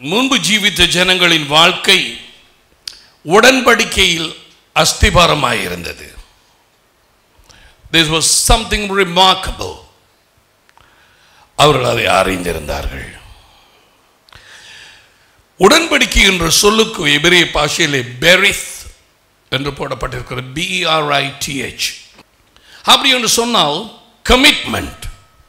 முன்பு ஜீவித்த ஜனங்களின் வாழ்க்கை உடன்படிக்கையில் அஸ்திபாரமாயிருந்தது திஸ் வாஸ் சம்திங் ரிமார்க்கபிள் அவர்கள் அதை அறிந்திருந்தார்கள் உடன்படிக்கை என்ற சொல்லுக்கு எபிரேய பாஷையிலே பெரித் என்று போடப்பட்டிருக்கிற பிஆர்ஐடிஹெச் அப்படி என்று சொன்னால் கமிட்மெண்ட்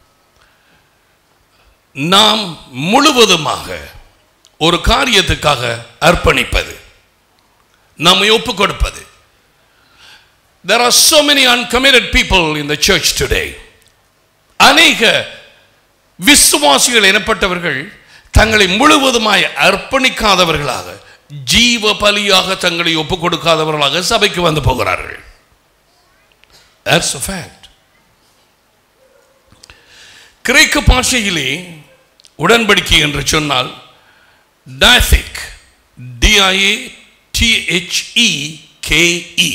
நாம் முழுவதுமாக ஒரு காரியத்துக்காக அர்ப்பணிப்பது நம்மை ஒப்புக் கொடுப்பது there are so many uncommitted people in the church today அநேக விசுவாசிகள் எனப்பட்டவர்கள் தங்களை முழுவதுமாய் அர்ப்பணிக்காதவர்களாக ஜீவ பலியாக தங்களை ஒப்புக் கொடுக்காதவர்களாக சபைக்கு வந்து போகிறார்கள் That's a fact. கிரேக்க பாஷையிலே உடன்படிக்கை என்று சொன்னால் டாசிக் DIA DHE KE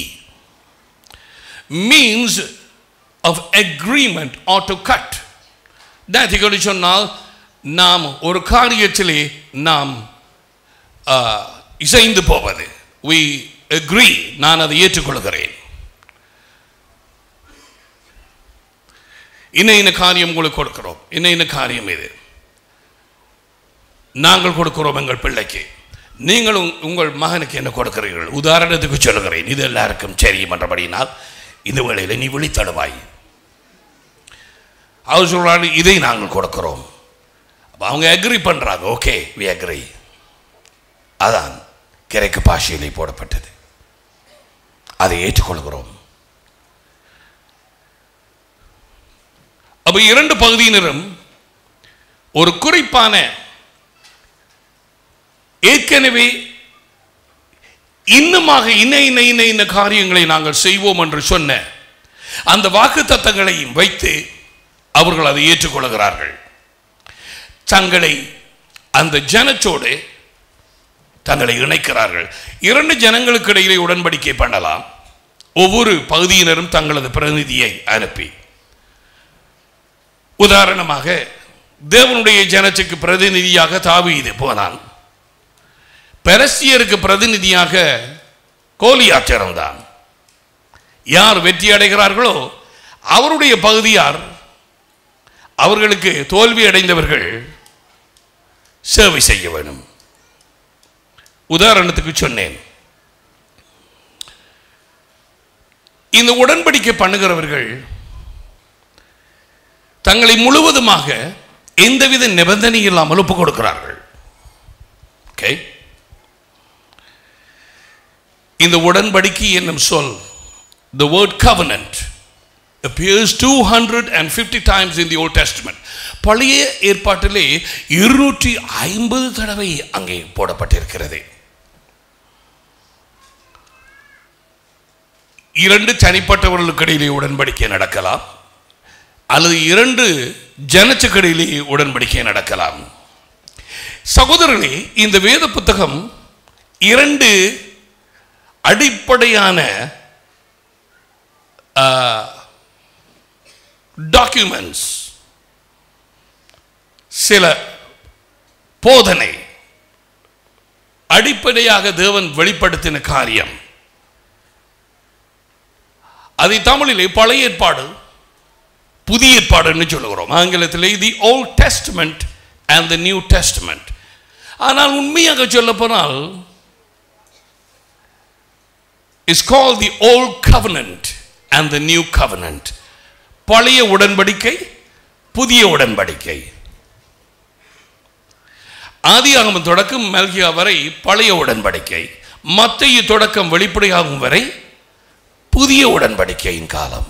means of agreement or to cut டாசிக் சொன்னால் நாம் ஒரு காரியத்திலே நாம் ஆ, இசைந்து போவது வி அக்ரி நான் அதை ஏற்றுக்கொள்கிறேன் இன்ன இன்ன காரியம் உங்களுக்கு கொடுக்கிறோம் இன்ன இன்ன காரியம் இது நாங்கள் கொடுக்கிறோம் எங்கள் பிள்ளைக்கு நீங்கள் உங்- உங்கள் மகனுக்கு என்ன கொடுக்கிறீர்கள் உதாரணத்துக்கு சொல்லுகிறேன் இது எல்லாருக்கும் தெரியும் என்றபடினால் இந்த வேளையில் நீ விழித்தழுவாய் அவர் சொல்றாரு இதை நாங்கள் கொடுக்கிறோம் அப்ப அவங்க அக்ரி பண்றாங்க ஓகே வி அக்ரி அதான் கிரைக்கு பாஷையிலே போடப்பட்டது அதை ஏற்றுக்கொள்கிறோம் அப்ப இரண்டு பகுதியினரும் ஒரு குறிப்பான ஏற்கனவே இன்னுமாக இன்ன இன்ன இன்ன இன்ன காரியங்களை நாங்கள் செய்வோம் என்று சொன்ன அந்த வாக்கு தத்தங்களையும் வைத்து அவர்கள் அதை ஏற்றுக்கொள்கிறார்கள் தங்களை அந்த ஜனத்தோடு தங்களை இணைக்கிறார்கள் இரண்டு ஜனங்களுக்கு இடையிலே உடன்படிக்கை பண்ணலாம் ஒவ்வொரு பகுதியினரும் தங்களது பிரதிநிதியை அனுப்பி உதாரணமாக தேவனுடைய ஜனத்துக்கு பிரதிநிதியாக தாவீது போனான் பெரசியருக்கு பிரதிநிதியாக கோலியாத் இருந்தான் யார் வெற்றி அடைகிறார்களோ அவருடைய பகுதியார் அவர்களுக்கு தோல்வி அடைந்தவர்கள் சேவை செய்ய வேணும் உதாரணத்துக்கு சொன்னேன் இந்த உடன்படிக்கை பண்ணுகிறவர்கள் தங்களை முழுவதுமாக எந்தவித நிபந்தனை இல்லாமல் ஒப்புக் கொடுக்கிறார்கள் ஓகே இந்த உடன்படிக்கை என்னும் சொல் the word covenant appears 250 times in the old testament பழைய ஏற்பாட்டிலே இருநூற்றி ஐம்பது தடவை அங்கே போடப்பட்டிருக்கிறது இரண்டு தனிப்பட்டவர்களுக்கு இடையிலே உடன்படிக்கை நடக்கலாம் அல்லது இரண்டு ஜனத்துக்கு இடையிலே உடன்படிக்கை நடக்கலாம் சகோதரர்களே இந்த வேத புத்தகம் இரண்டு அடிப்படையான டாக்குமெண்ட்ஸ் சில போதனை அடிப்படையாக தேவன் வெளிப்படுத்தின காரியம் அதை தமிழிலே பழைய ஏற்பாடு புதிய ஏற்பாடுன்னு சொல்லுகிறோம் ஆங்கிலத்திலே the old testament and the new testament ஆனால் உண்மையாக சொல்லப் போனால் is call the old covenant and the new covenant பழைய உடன்படிக்கை புதிய உடன்படிக்கை ஆதியாகமம் தொடக்கம் மெல்கியா வரை பழைய உடன்படிக்கை மத்திய தொடக்கம் வெளிப்படையாகும் வரை புதிய உடன்படிக்கையின் காலம்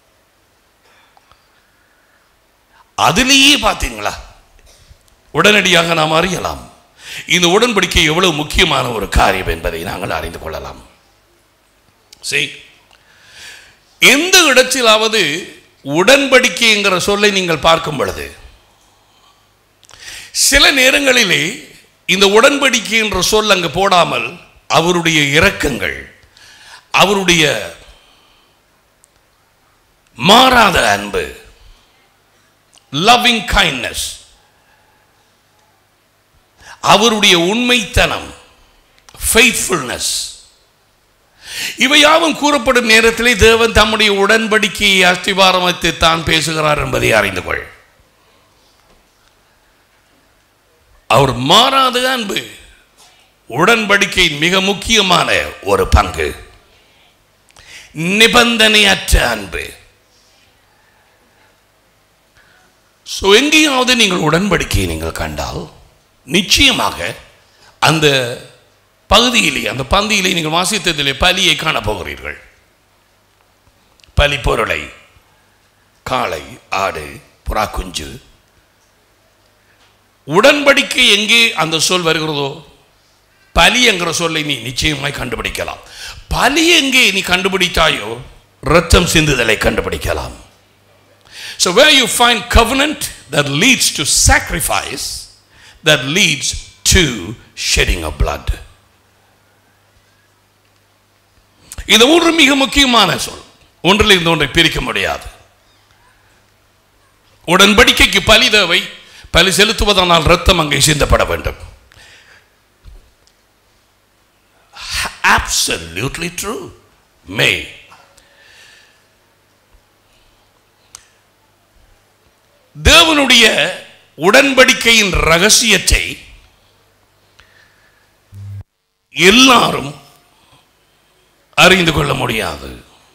அதிலேயே பார்த்தீங்களா உடனடியாக நாம் அறியலாம் இந்த உடன்படிக்கை எவ்வளவு முக்கியமான ஒரு காரியம் என்பதை நாங்கள் அறிந்து கொள்ளலாம் சரி எந்த இடத்திலாவது உடன்படிக்கைங்கிற சொல்லை நீங்கள் பார்க்கும் பொழுது சில நேரங்களிலே இந்த உடன்படிக்கை என்ற சொல் அங்கு போடாமல் அவருடைய இரக்கங்கள் அவருடைய மாறாத அன்பு லவ்விங் கைண்ட்னஸ் அவருடைய உண்மைத்தனம் ஃபெய்த்ஃபுல்னஸ் இவையாவும் கூறப்படும் நேரத்திலே தேவன் தம்முடைய உடன்படிக்கையை அஸ்திவாரமத்து தான் பேசுகிறார் என்பதை அறிந்து கொள் அவர் மாறாத அன்பு உடன்படிக்கையின் மிக முக்கியமான ஒரு பங்கு நிபந்தனையற்ற அன்பு ஸோ எங்கேயாவது நீங்கள் உடன்படிக்கையை நீங்கள் கண்டால் நிச்சயமாக அந்த பகுதியிலே அந்த பந்தியிலே நீங்கள் வாசித்ததிலே பலியை காணப்போகிறீர்கள் பலி பொருளை காளை ஆடு புறா குஞ்சு உடன்படிக்கை எங்கே அந்த சொல் வருகிறதோ பலி என்கிற சொல்லை நீ நிச்சயமாய் கண்டுபிடிக்கலாம் பலி எங்கே நீ கண்டுபிடித்தாயோ ரத்தம் சிந்துதலை கண்டுபிடிக்கலாம் So where you find covenant that leads to sacrifice, that leads to shedding of blood. இது ஒன்று மிக முக்கியமான சொல் ஒன்றில் இருந்து ஒன்றை பிரிக்க முடியாது உடன்படிக்கைக்கு பலி தேவை பலி செலுத்துவதனால் ரத்தம் அங்கே சிந்தப்பட வேண்டும் absolutely true may தேவனுடைய உடன்படிக்கையின் ரகசியத்தை எல்லாரும் அறிந்து கொள்ள முடியாது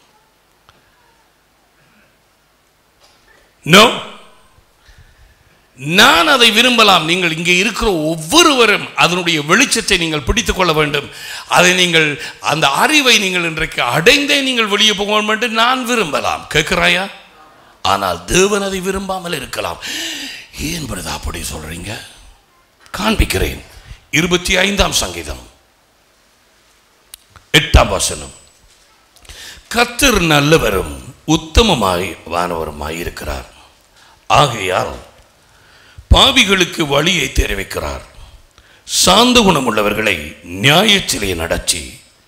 நோ நான் அதை விரும்பலாம் நீங்கள் இங்கே இருக்கிற ஒவ்வொருவரும் அதனுடைய வெளிச்சத்தை நீங்கள் பிடித்துக் கொள்ள வேண்டும் அதை நீங்கள் அந்த அறிவை நீங்கள் இன்றைக்கு அடைந்தே நீங்கள் வெளியே போக வேண்டும் என்று நான் விரும்பலாம் கேட்கிறாயா ஆனால் தேவன் அதை விரும்பாமல் இருக்கலாம் ஏன் பிரதா அப்படி சொல்றீங்க காண்பிக்கிறேன் இருபத்தி ஐந்தாம் சங்கீதம் எட்டாம் வசனம் கத்தர் நல்லவரும் உத்தமமாய் வானவருமாய் இருக்கிறார் ஆகையால் பாவிகளுக்கு வழியை தெரிவிக்கிறார் சாந்த குணமுள்ளவர்களை நியாயத்திலே நடத்தி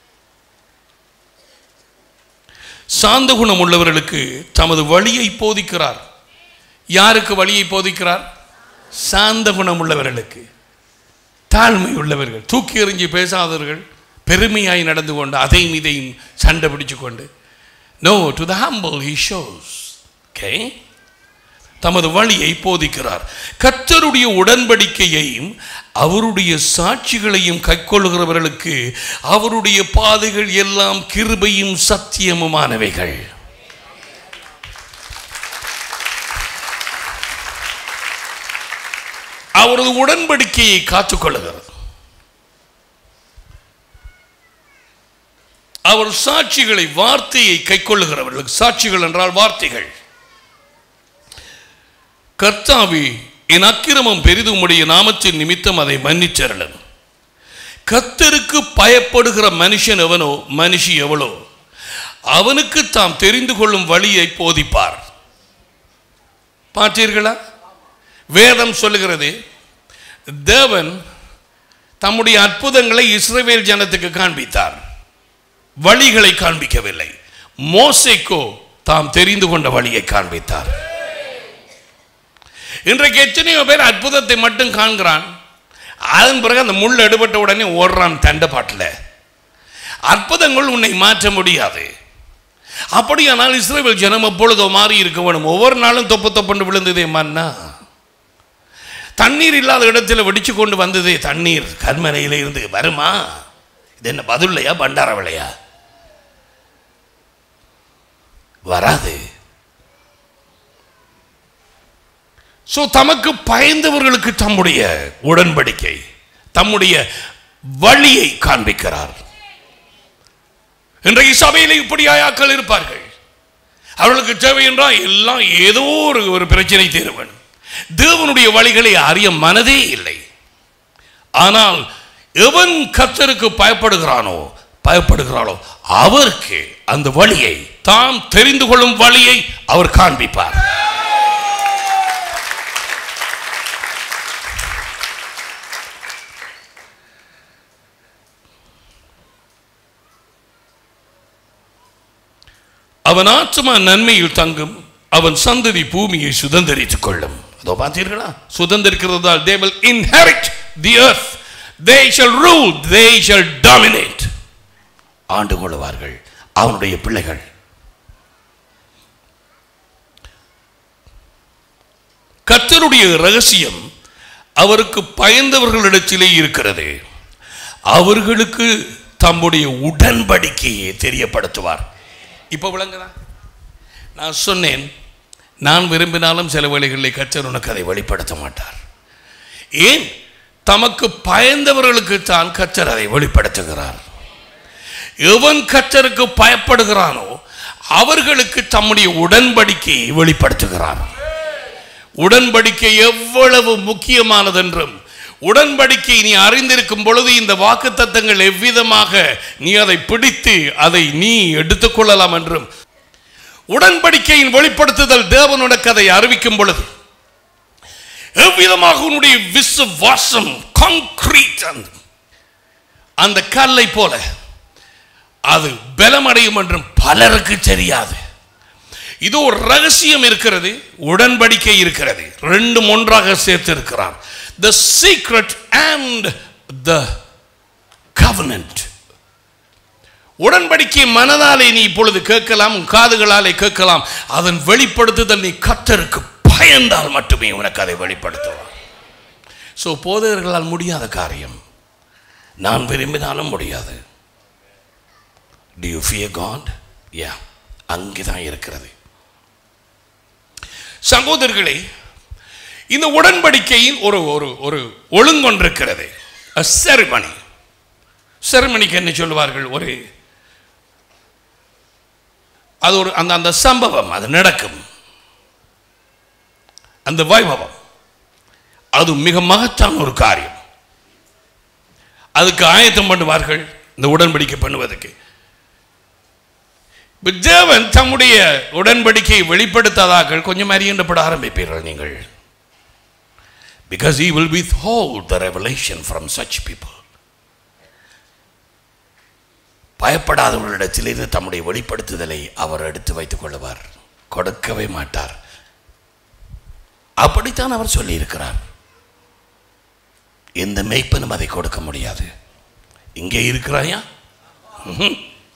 சாந்த குணம் உள்ளவர்களுக்கு தமது வழியை போதிக்கிறார் யாருக்கு வழியை போதிக்கிறார் சாந்த குணம் உள்ளவர்களுக்கு தாழ்மை உள்ளவர்கள் தூக்கி எறிஞ்சி பேசாதவர்கள் பெருமையாய் நடந்து கொண்டு அதையும் இதையும் சண்டை பிடிச்சு கொண்டு know to the humble he shows okay தமது வழியை போதிக்கிறார் கர்த்தருடைய உடன்படிக்கையையும் அவருடைய சாட்சிகளையும் கைக்கொள்கிறவர்களுக்கு அவருடைய பாதைகள் எல்லாம் கிருபையும் சத்தியமுமானவைகள் அவரது உடன்படிக்கையை காத்துக்கொள்ளுகிறது அவர் சாட்சிகளை வார்த்தையை கைக்கொள்ளுகிறவர்களுக்கு சாட்சிகள் என்றால் வார்த்தைகள் கர்த்தாவே என் அக்கிரமம் பெரிதுமுடைய நாமத்தின் நிமித்தம் அதை மன்னிச்சரலும் கர்த்தருக்கு பயப்படுகிற மனுஷன் எவனோ மனுஷி எவளோ அவனுக்கு தாம் தெரிந்து கொள்ளும் வழியை போதிப்பார் பார்த்தீர்களா வேதம் சொல்லுகிறது தேவன் தம்முடைய அற்புதங்களை இஸ்ரவேல் ஜனத்துக்கு காண்பித்தார் வழிகளை காண்பிக்கவில்லை மோசைக்கோ தாம் தெரிந்து கொண்ட வழியை காண்பித்தார் இன்றைக்கு எத்தனையோ பேர் அற்புதத்தை மட்டும் காண்கிறான் அதன் பிறகு அந்த முள் எடுபட்ட உடனே ஓடுறான் தண்டப்பாட்டில் அற்புதங்கள் உன்னை மாற்ற முடியாது அப்படியானால் இஸ்ரேல் ஜனம் எப்பொழுதோ மாறி இருக்க வேணும் ஒவ்வொரு நாளும் தொப்பு தொப்புண்டு விழுந்ததே மன்னா தண்ணீர் இல்லாத இடத்துல வெடிச்சு கொண்டு வந்ததே தண்ணீர் கண்மனையில இருந்து வருமா இது என்ன பதில்லையா பண்டார விலையா வராது ஸோ தமக்கு பயந்தவர்களுக்கு தம்முடைய உடன்படிக்கை தம்முடைய வழியை காண்பிக்கிறார் இன்றைக்கு சபையில் இப்படியாயாக்கள் இருப்பார்கள் அவர்களுக்கு தேவை என்றால் எல்லாம் ஏதோ ஒரு ஒரு பிரச்சனை தீர்வன் தேவனுடைய வழிகளை அறிய மனதே இல்லை ஆனால் எவன் கத்தருக்கு பயப்படுகிறானோ பயப்படுகிறானோ அவருக்கு அந்த வழியை தாம் தெரிந்து கொள்ளும் வழியை அவர் காண்பிப்பார் அவன் ஆத்மா நன்மையில் தங்கும் அவன் சந்ததி பூமியை சுதந்திரித்துக் கொள்ளும் அதோ பார்த்தீர்களா சுதந்திரிக்கிறதால் they will inherit the earth they shall rule they shall dominate ஆண்டு கொள்வார்கள் அவனுடைய பிள்ளைகள் கர்த்தருடைய ரகசியம் அவருக்கு பயந்தவர்களிடத்திலே இருக்கிறது அவர்களுக்கு தம்முடைய உடன்படிக்கையை தெரியப்படுத்துவார் இப்போ விளங்குதா நான் சொன்னேன் நான் விரும்பினாலும் சில வேளைகளில் கர்த்தர் உனக்கு அதை வெளிப்படுத்த மாட்டார் ஏன் தமக்கு பயந்தவர்களுக்கு தான் கர்த்தர் அதை வெளிப்படுத்துகிறார் எவன் கர்த்தருக்கு பயப்படுகிறானோ அவர்களுக்கு தம்முடைய உடன்படிக்கையை வெளிப்படுத்துகிறார் உடன்படிக்கை எவ்வளவு முக்கியமானதென்றும் உடன்படிக்கை நீ அறிந்திருக்கும் பொழுது இந்த வாக்குத்தத்தங்கள் எவ்விதமாக நீ அதை பிடித்து அதை நீ எடுத்துக்கொள்ளலாம் என்றும் உடன்படிக்கையின் வெளிப்படுத்துதல் தேவன் உனக்கு அதை அறிவிக்கும் பொழுது எவ்விதமாக உன்னுடைய விசுவாசம் கான்கிரீட் அந்த கல்லை போல அது பலமடையும் என்றும் பலருக்கு தெரியாது இது ஒரு ரகசியம் இருக்கிறது உடன்படிக்கை இருக்கிறது ரெண்டும் ஒன்றாக சேர்த்து இருக்கிறார் the secret and the covenant உடன்படிக்கை மனதாலே நீ இப்பொழுது கேட்கலாம் உன் காதுகளாலே கேட்கலாம் அதன் வெளிப்படுத்துதல் நீ கத்தருக்கு பயந்தால் மட்டுமே உனக்கு அதை வெளிப்படுத்துவார் ஸோ போதகர்களால் முடியாத காரியம் நான் விரும்பினாலும் முடியாது டு யூ ஃபியர் காட் யா அங்கே தான் இருக்கிறது சகோதரர்களே இந்த உடன்படிக்கையில் ஒரு ஒரு ஒரு ஒழுங்கொன்றிருக்கிறது செரிமணி செரிமணிக்கு என்ன சொல்லுவார்கள் ஒரு அது ஒரு அந்த அந்த சம்பவம் அது நடக்கும் அந்த வைபவம் அது மிக மகத்தான ஒரு காரியம் அதுக்கு ஆயத்தம் பண்ணுவார்கள் இந்த உடன்படிக்கை பண்ணுவதற்கு இப்ப தேவன் தம்முடைய உடன்படிக்கையை வெளிப்படுத்தாதாக்கள் கொஞ்சம் அறியப்பட ஆரம்பிப்பீர்கள் நீங்கள் because he will withhold the revelation from such people பயப்படாதவர்களிடத்திலிருந்து தம்முடைய வெளிப்படுத்துதலை அவர் எடுத்து வைத்துக் கொள்வார் கொடுக்கவே மாட்டார் அப்படித்தான் அவர் சொல்லியிருக்கிறார் எந்த மெய்ப்பனும் அதை கொடுக்க முடியாது இங்கே இருக்கிறாயா ம்ஹும்.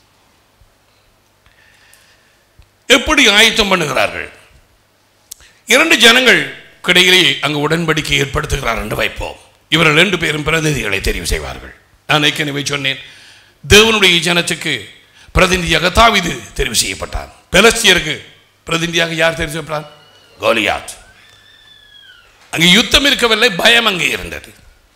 எப்படி ஆயத்தம் பண்ணுகிறார்கள் இரண்டு ஜனங்கள் கிடையிலே அங்கு உடன்படிக்கை ஏற்படுத்துகிறார் என்று வைப்போம் இவர்கள் ரெண்டு பேரும் பிரதிநிதிகளை தெரிவு செய்வார்கள் நான் ஏற்கனவே சொன்னேன் தேவனுடைய ஜனத்துக்கு பிரதிநிதியாக தாவிது தெரிவு செய்யப்பட்டான் பெலஸ்தியருக்கு பிரதிநிதியாக யார் தெரிவு செய்யப்பட்டான் கோலியாத் அங்கே யுத்தம் இருக்கவில்லை பயம் அங்கே இருந்தது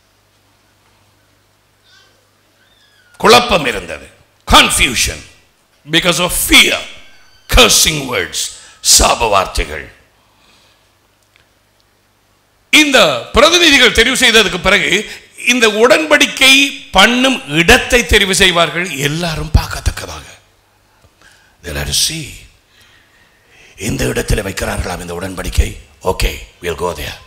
குழப்பம் இருந்தது confusion because of fear cursing words சாப வார்த்தைகள் இந்த பிரதிநிதிகள் தெரிவு செய்ததுக்கு பிறகு இந்த உடன்படிக்கை பண்ணும் இடத்தை தெரிவு செய்வார்கள் எல்லாரும் பார்க்கத்தக்கதாக They'll have to see. இந்த இடத்தில் வைக்கிறார்களாம் இந்த உடன்படிக்கை okay will go there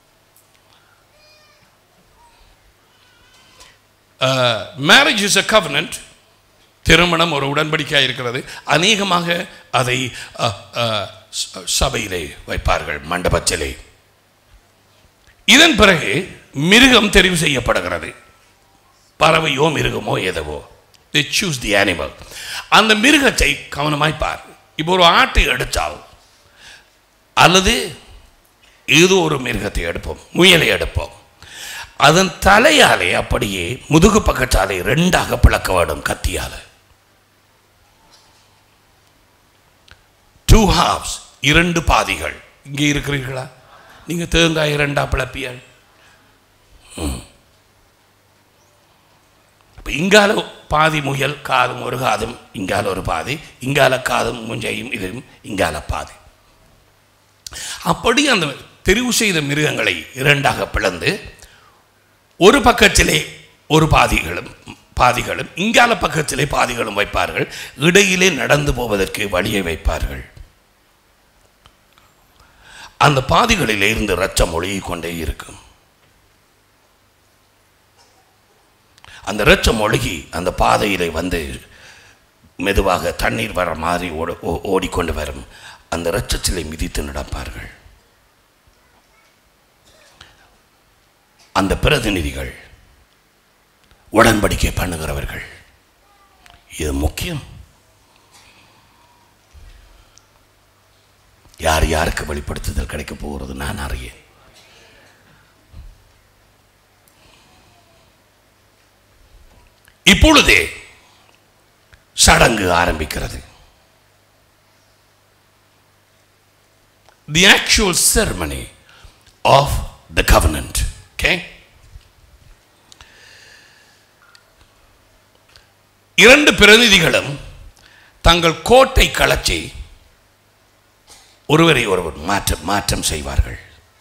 marriage is a covenant திருமணம் ஒரு உடன்படிக்கையாக இருக்கிறது அநேகமாக அதை அஹ், அஹ், ச- சபையிலே வைப்பார்கள் மண்டபத்திலே இதன் பிறகு மிருகம் தெரிவு செய்யப்படுகிறது பறவையோ மிருகமோ எதுவோ தி சூஸ் தி அனிமல் அந்த மிருகத்தை கவனமாய் பார் இப்போ ஒரு ஆட்டை எடுத்தால் அல்லது ஏதோ ஒரு மிருகத்தை எடுப்போம் முயலை எடுப்போம் அதன் தலையாலே அப்படியே முதுகு பக்கத்தாலே ரெண்டாக பிளக்க வேண்டும் கத்தியால டூ ஹாஃப்ஸ் இரண்டு பாதிகள் இங்கே இருக்கிறீர்களா நீங்க தேங்காய் இரண்டா பிளப்பியல் அப்ப இங்கால பாதி முயல் காதும் ஒரு காதும் இங்கால ஒரு பாதி இங்கால காதும் முஞ்சையும் இதுவும் இங்கால பாதி அப்படி அந்த தெரிவு செய்த மிருகங்களை இரண்டாக பிளந்து ஒரு பக்கத்திலே ஒரு பாதிகளும் பாதிகளும் இங்கால பக்கத்திலே பாதிகளும் வைப்பார்கள் இடையிலே நடந்து போவதற்கு வழியை வைப்பார்கள் அந்த பாதிகளிலே இருந்து ரத்தம் ஒழுகிக் கொண்டே இருக்கும் அந்த ரத்தம் ஒழுகி அந்த பாதையிலே வந்து மெதுவாக தண்ணீர் வர மாதிரி ஓட- ஓ- ஓடிக்கொண்டு வரும் அந்த இரத்தத்திலே மிதித்து நடப்பார்கள் அந்த பிரதிநிதிகள் உடன்படிக்கை பண்ணுகிறவர்கள் இது முக்கியம் யார் யாருக்கு வெளிப்படுத்துதல் கிடைக்க போகிறது நான் அறியேன் இப்பொழுதே சடங்கு ஆரம்பிக்கிறது the actual ceremony of the covenant okay இரண்டு பிரதிநிதிகளும் தங்கள் கோட்டை கலச்சி ஒருவரை ஒருவர் மாற்றம் மாற்றம் செய்வார்கள்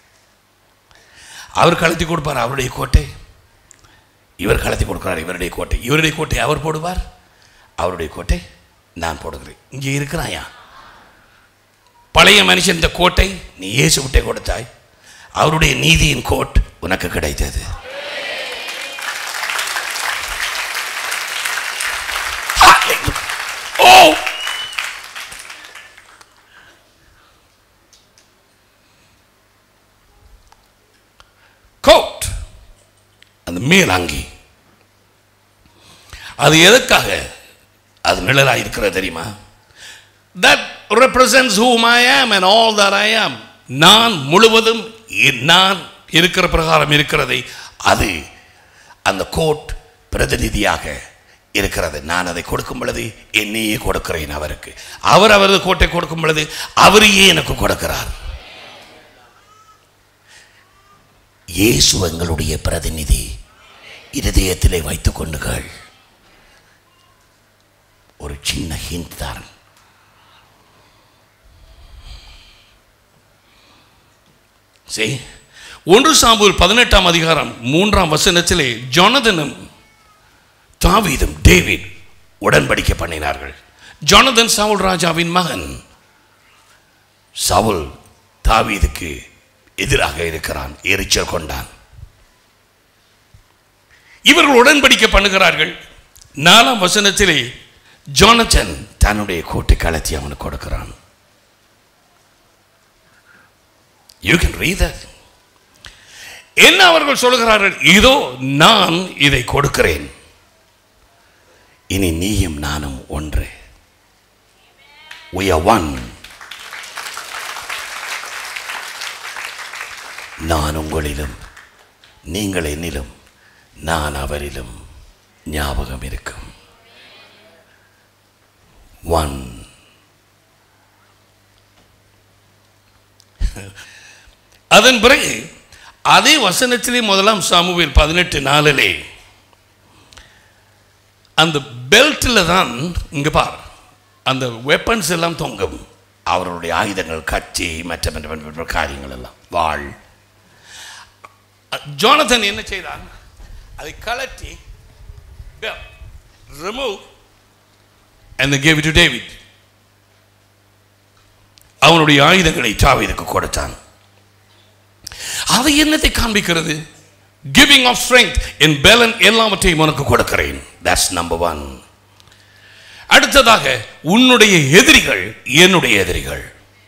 அவர் கலத்தி கொடுப்பார் அவருடைய கோட்டை இவர் கலத்தி கொடுக்கிறார் இவருடைய கோட்டை இவருடைய கோட்டை அவர் போடுவார் அவருடைய கோட்டை நான் போடுகிறேன் இங்கே இருக்கிறாயா பழைய மனுஷன் இந்த கோட்டை நீ இயேசு விட்டே கொடுத்தாய் அவருடைய நீதியின் கோட் உனக்கு கிடைத்தது ஓ கோட் அந்த மேலாங்கி அது எதற்காக அது நிழலாக இருக்கிறது தெரியுமா that represents whom I am and all that I am நான் முழுவதும் இ- நான் இருக்கிற பிரகாரம் இருக்கிறதை அது அந்த கோட் பிரதிநிதியாக இருக்கிறது நான் அதை கொடுக்கும் பொழுது என்னையே கொடுக்கிறேன் அவருக்கு அவர் அவரது கோட்டை கொடுக்கும் பொழுது அவரையே எனக்கு கொடுக்கிறார் இயேசு எங்களுடைய பிரதிநிதி இருதயத்திலே வைத்துக் கொண்டுகள் ஒரு சின்ன ஹிண்ட் தான் சரி ஒன்று சாம்பூர் பதினெட்டாம் அதிகாரம் மூன்றாம் வசனத்திலே ஜொனதனும் தாவீதும் டேவிட் உடன்படிக்கை பண்ணினார்கள் ஜொனதன் சவுல் ராஜாவின் மகன் சவுல் தாவீதுக்கு எதிராக இருக்கிறான் எரிச்சல் கொண்டான் இவர்கள் உடன்படிக்கை பண்ணுகிறார்கள் நாலாம் வசனத்திலே ஜோனத்தன் தன்னுடைய கோட்டை கலத்தி அவனுக்கு கொடுக்கிறான் யூ கேன் ரீட் என்ன அவர்கள் சொல்கிறார்கள் இதோ நான் இதை கொடுக்கிறேன் இனி நீயும் நானும் ஒன்று we are one நான் உங்களிலும் நீங்கள் என்னிலும் நான் அவரிலும் ஞாபகம் இருக்கும் ஒன் அதன் பிறகு அதே வசனத்திலே முதலாம் சாமுவேல் பதினெட்டு நாளிலே அந்த பெல்ட்டில் தான் இங்க பார் அந்த வெப்பன்ஸ் எல்லாம் தொங்கும் அவர்களுடைய ஆயுதங்கள் கத்தி மற்ற மற்ற மற்ற மற்ற காரியங்கள் எல்லாம் வாழ் ஜோனதன் என்ன செய்தான் அதை கலட்டி remove and they gave it to David அவனுடைய ஆயுதங்களை தாவீதுக்கு கொடுத்தான் அது என்னத்தை காண்பிக்கிறது giving of strength and balance எல்லாவற்றையும் உனக்கு கொடுக்கிறேன் தட்ஸ் நம்பர் ஒன் அடுத்ததாக உன்னுடைய எதிரிகள் என்னுடைய எதிரிகள்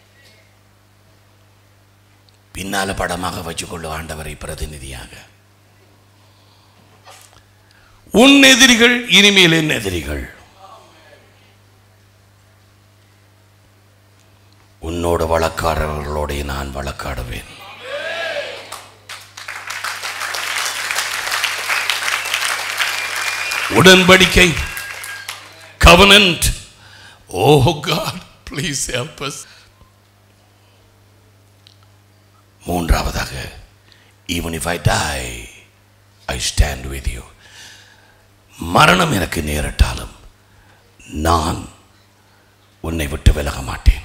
பின்னால படமாக வச்சுக்கொள்ள ஆண்டவரை பிரதிநிதியாக உன் எதிரிகள் இனிமேல் என் எதிரிகள் உன்னோடு வழக்காடுறவர்களோட நான் வழக்காடுவேன் உடன்படிக்கை covenant oh god please help us மூன்றாவதாக even if i die i stand with you மரணம் எனக்கு நேரிட்டாலும் நான் உன்னை விட்டு விலக மாட்டேன்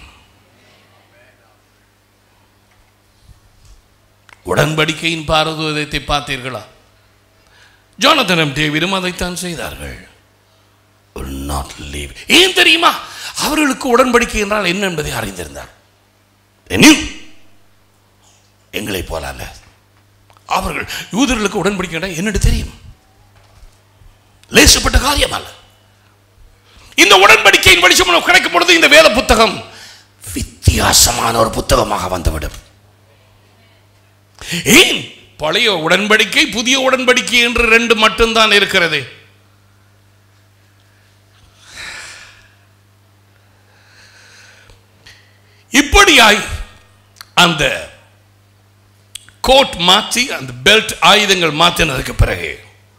உடன்படிக்கையின் பாரதூதத்தை பார்த்தீர்களா ஜோனதனம் டேவிடும் அதைத்தான் செய்தார்கள் will not leave ஏன் தெரியுமா அவர்களுக்கு உடன்படிக்கை என்றால் என்ன என்பதை அறிந்திருந்தார் They knew. எங்களை போல அல்ல அவர்கள் யூதர்களுக்கு உடன்படிக்கை என்றால் என்னன்னு தெரியும் லேசப்பட்ட காரியம் அல்ல இந்த உடன்படிக்கையின் வெளிச்சம் உனக்கு கிடைக்கும் பொழுது இந்த வேத புத்தகம் வித்தியாசமான ஒரு புத்தகமாக வந்துவிடும் ஏன் பழைய உடன்படிக்கை புதிய உடன்படிக்கை என்று ரெண்டு மட்டும்தான் இருக்கிறது இப்படியாய் அந்த கோட் மாற்றி அந்த பெல்ட் ஆயுதங்கள் மாற்றினதுக்கு பிறகு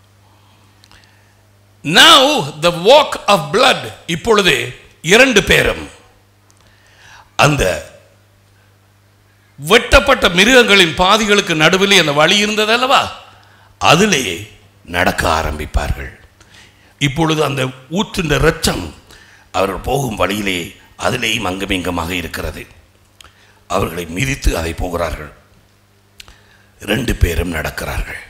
now the walk of blood இப்பொழுது இரண்டு பேரும் அந்த வெட்டப்பட்ட மிருகங்களின் பாதிகளுக்கு நடுவிலே அந்த வழி இருந்தது அல்லவா அதிலே நடக்க ஆரம்பிப்பார்கள் இப்பொழுது அந்த ஊற்றுண்ட இரத்தம் அவர்கள் போகும் வழியிலே அதிலேயும் அங்குமிங்கமாக இருக்கிறது அவர்களை மிதித்து அதை போகிறார்கள் ரெண்டு பேரும் நடக்கிறார்கள்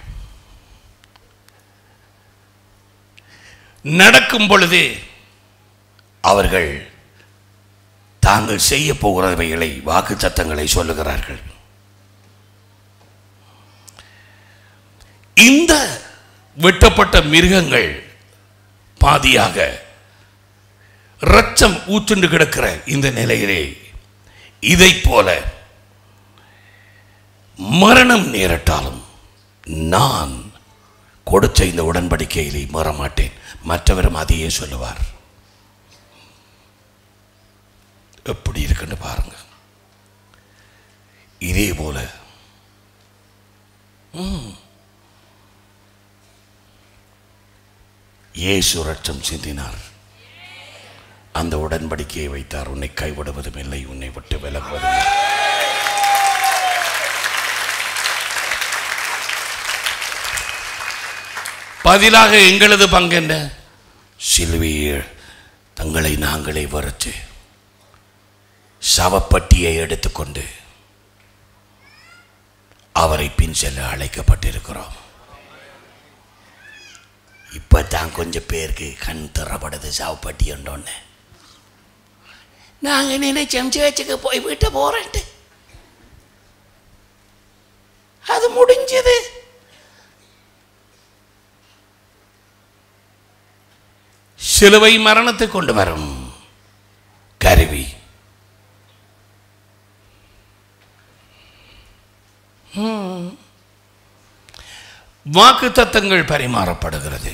நடக்கும் பொழுதே அவர்கள் தாங்கள் செய்ய போகிறவைகளை வாக்கு சத்தங்களை சொல்லுகிறார்கள் இந்த வெட்டப்பட்ட மிருகங்கள் பாதியாக இரத்தம் ஊற்றுண்டு கிடக்கிற இந்த நிலையிலே இதைப் போல மரணம் நேரட்டாலும் நான் கொடுத்த இந்த உடன்படிக்கையிலே மாறமாட்டேன் மற்றவரும் அதையே சொல்லுவார் எப்படி இருக்குன்னு பாருங்க இதே போல ம். இயேசு ரட்சம் சிந்தினார் அந்த உடன்படிக்கையை வைத்தார் உன்னை கைவிடுவதும் இல்லை உன்னை விட்டு விலகுவதும் இல்லை பதிலாக எங்களது பங்கு என்ன சிலுவையில் தங்களை நாங்களே வறுத்து சவப்பட்டியை எடுத்துக்கொண்டு அவரை பின் செல்ல அழைக்கப்பட்டிருக்கிறோம் இப்போ தான் கொஞ்சம் பேருக்கு கண் திறப்படுது சவப்பட்டி உண்டோன்னு நாங்கள் நினைச்சோம் சேர்ச்சுக்கு போய் விட்டு போறேன்ட்டு அது முடிஞ்சது சிலுவை மரணத்தை கொண்டு வரும் கருவி வாக்கு தத்தங்கள் பரிமாறப்படுகிறது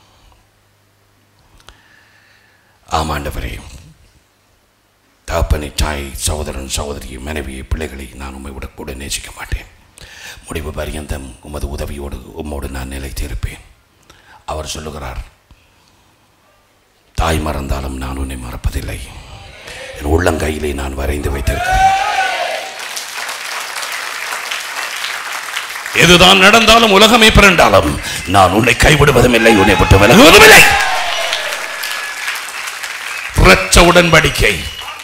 ஆமாண்டவரே தாப்பனை தாய் சகோதரன் சகோதரி மனைவியை பிள்ளைகளை நான் உண்மை விட கூட நேசிக்க மாட்டேன் முடிவு பரியந்தம் உமது உதவியோடு உம்மோடு நான் நிலைத்திருப்பேன் அவர் சொல்லுகிறார் தாய் மறந்தாலும் நான் உன்னை மறப்பதில்லை என் உள்ளங்கையிலே நான் வரைந்து வைத்திருக்கிறேன் எதுதான் நடந்தாலும் உலகமே பிறண்டாலும் நான் உன்னை கைவிடுவதும் இல்லை உன்னை விட்டு விலகுவதும் இல்லை இரட்ச உடன்படிக்கை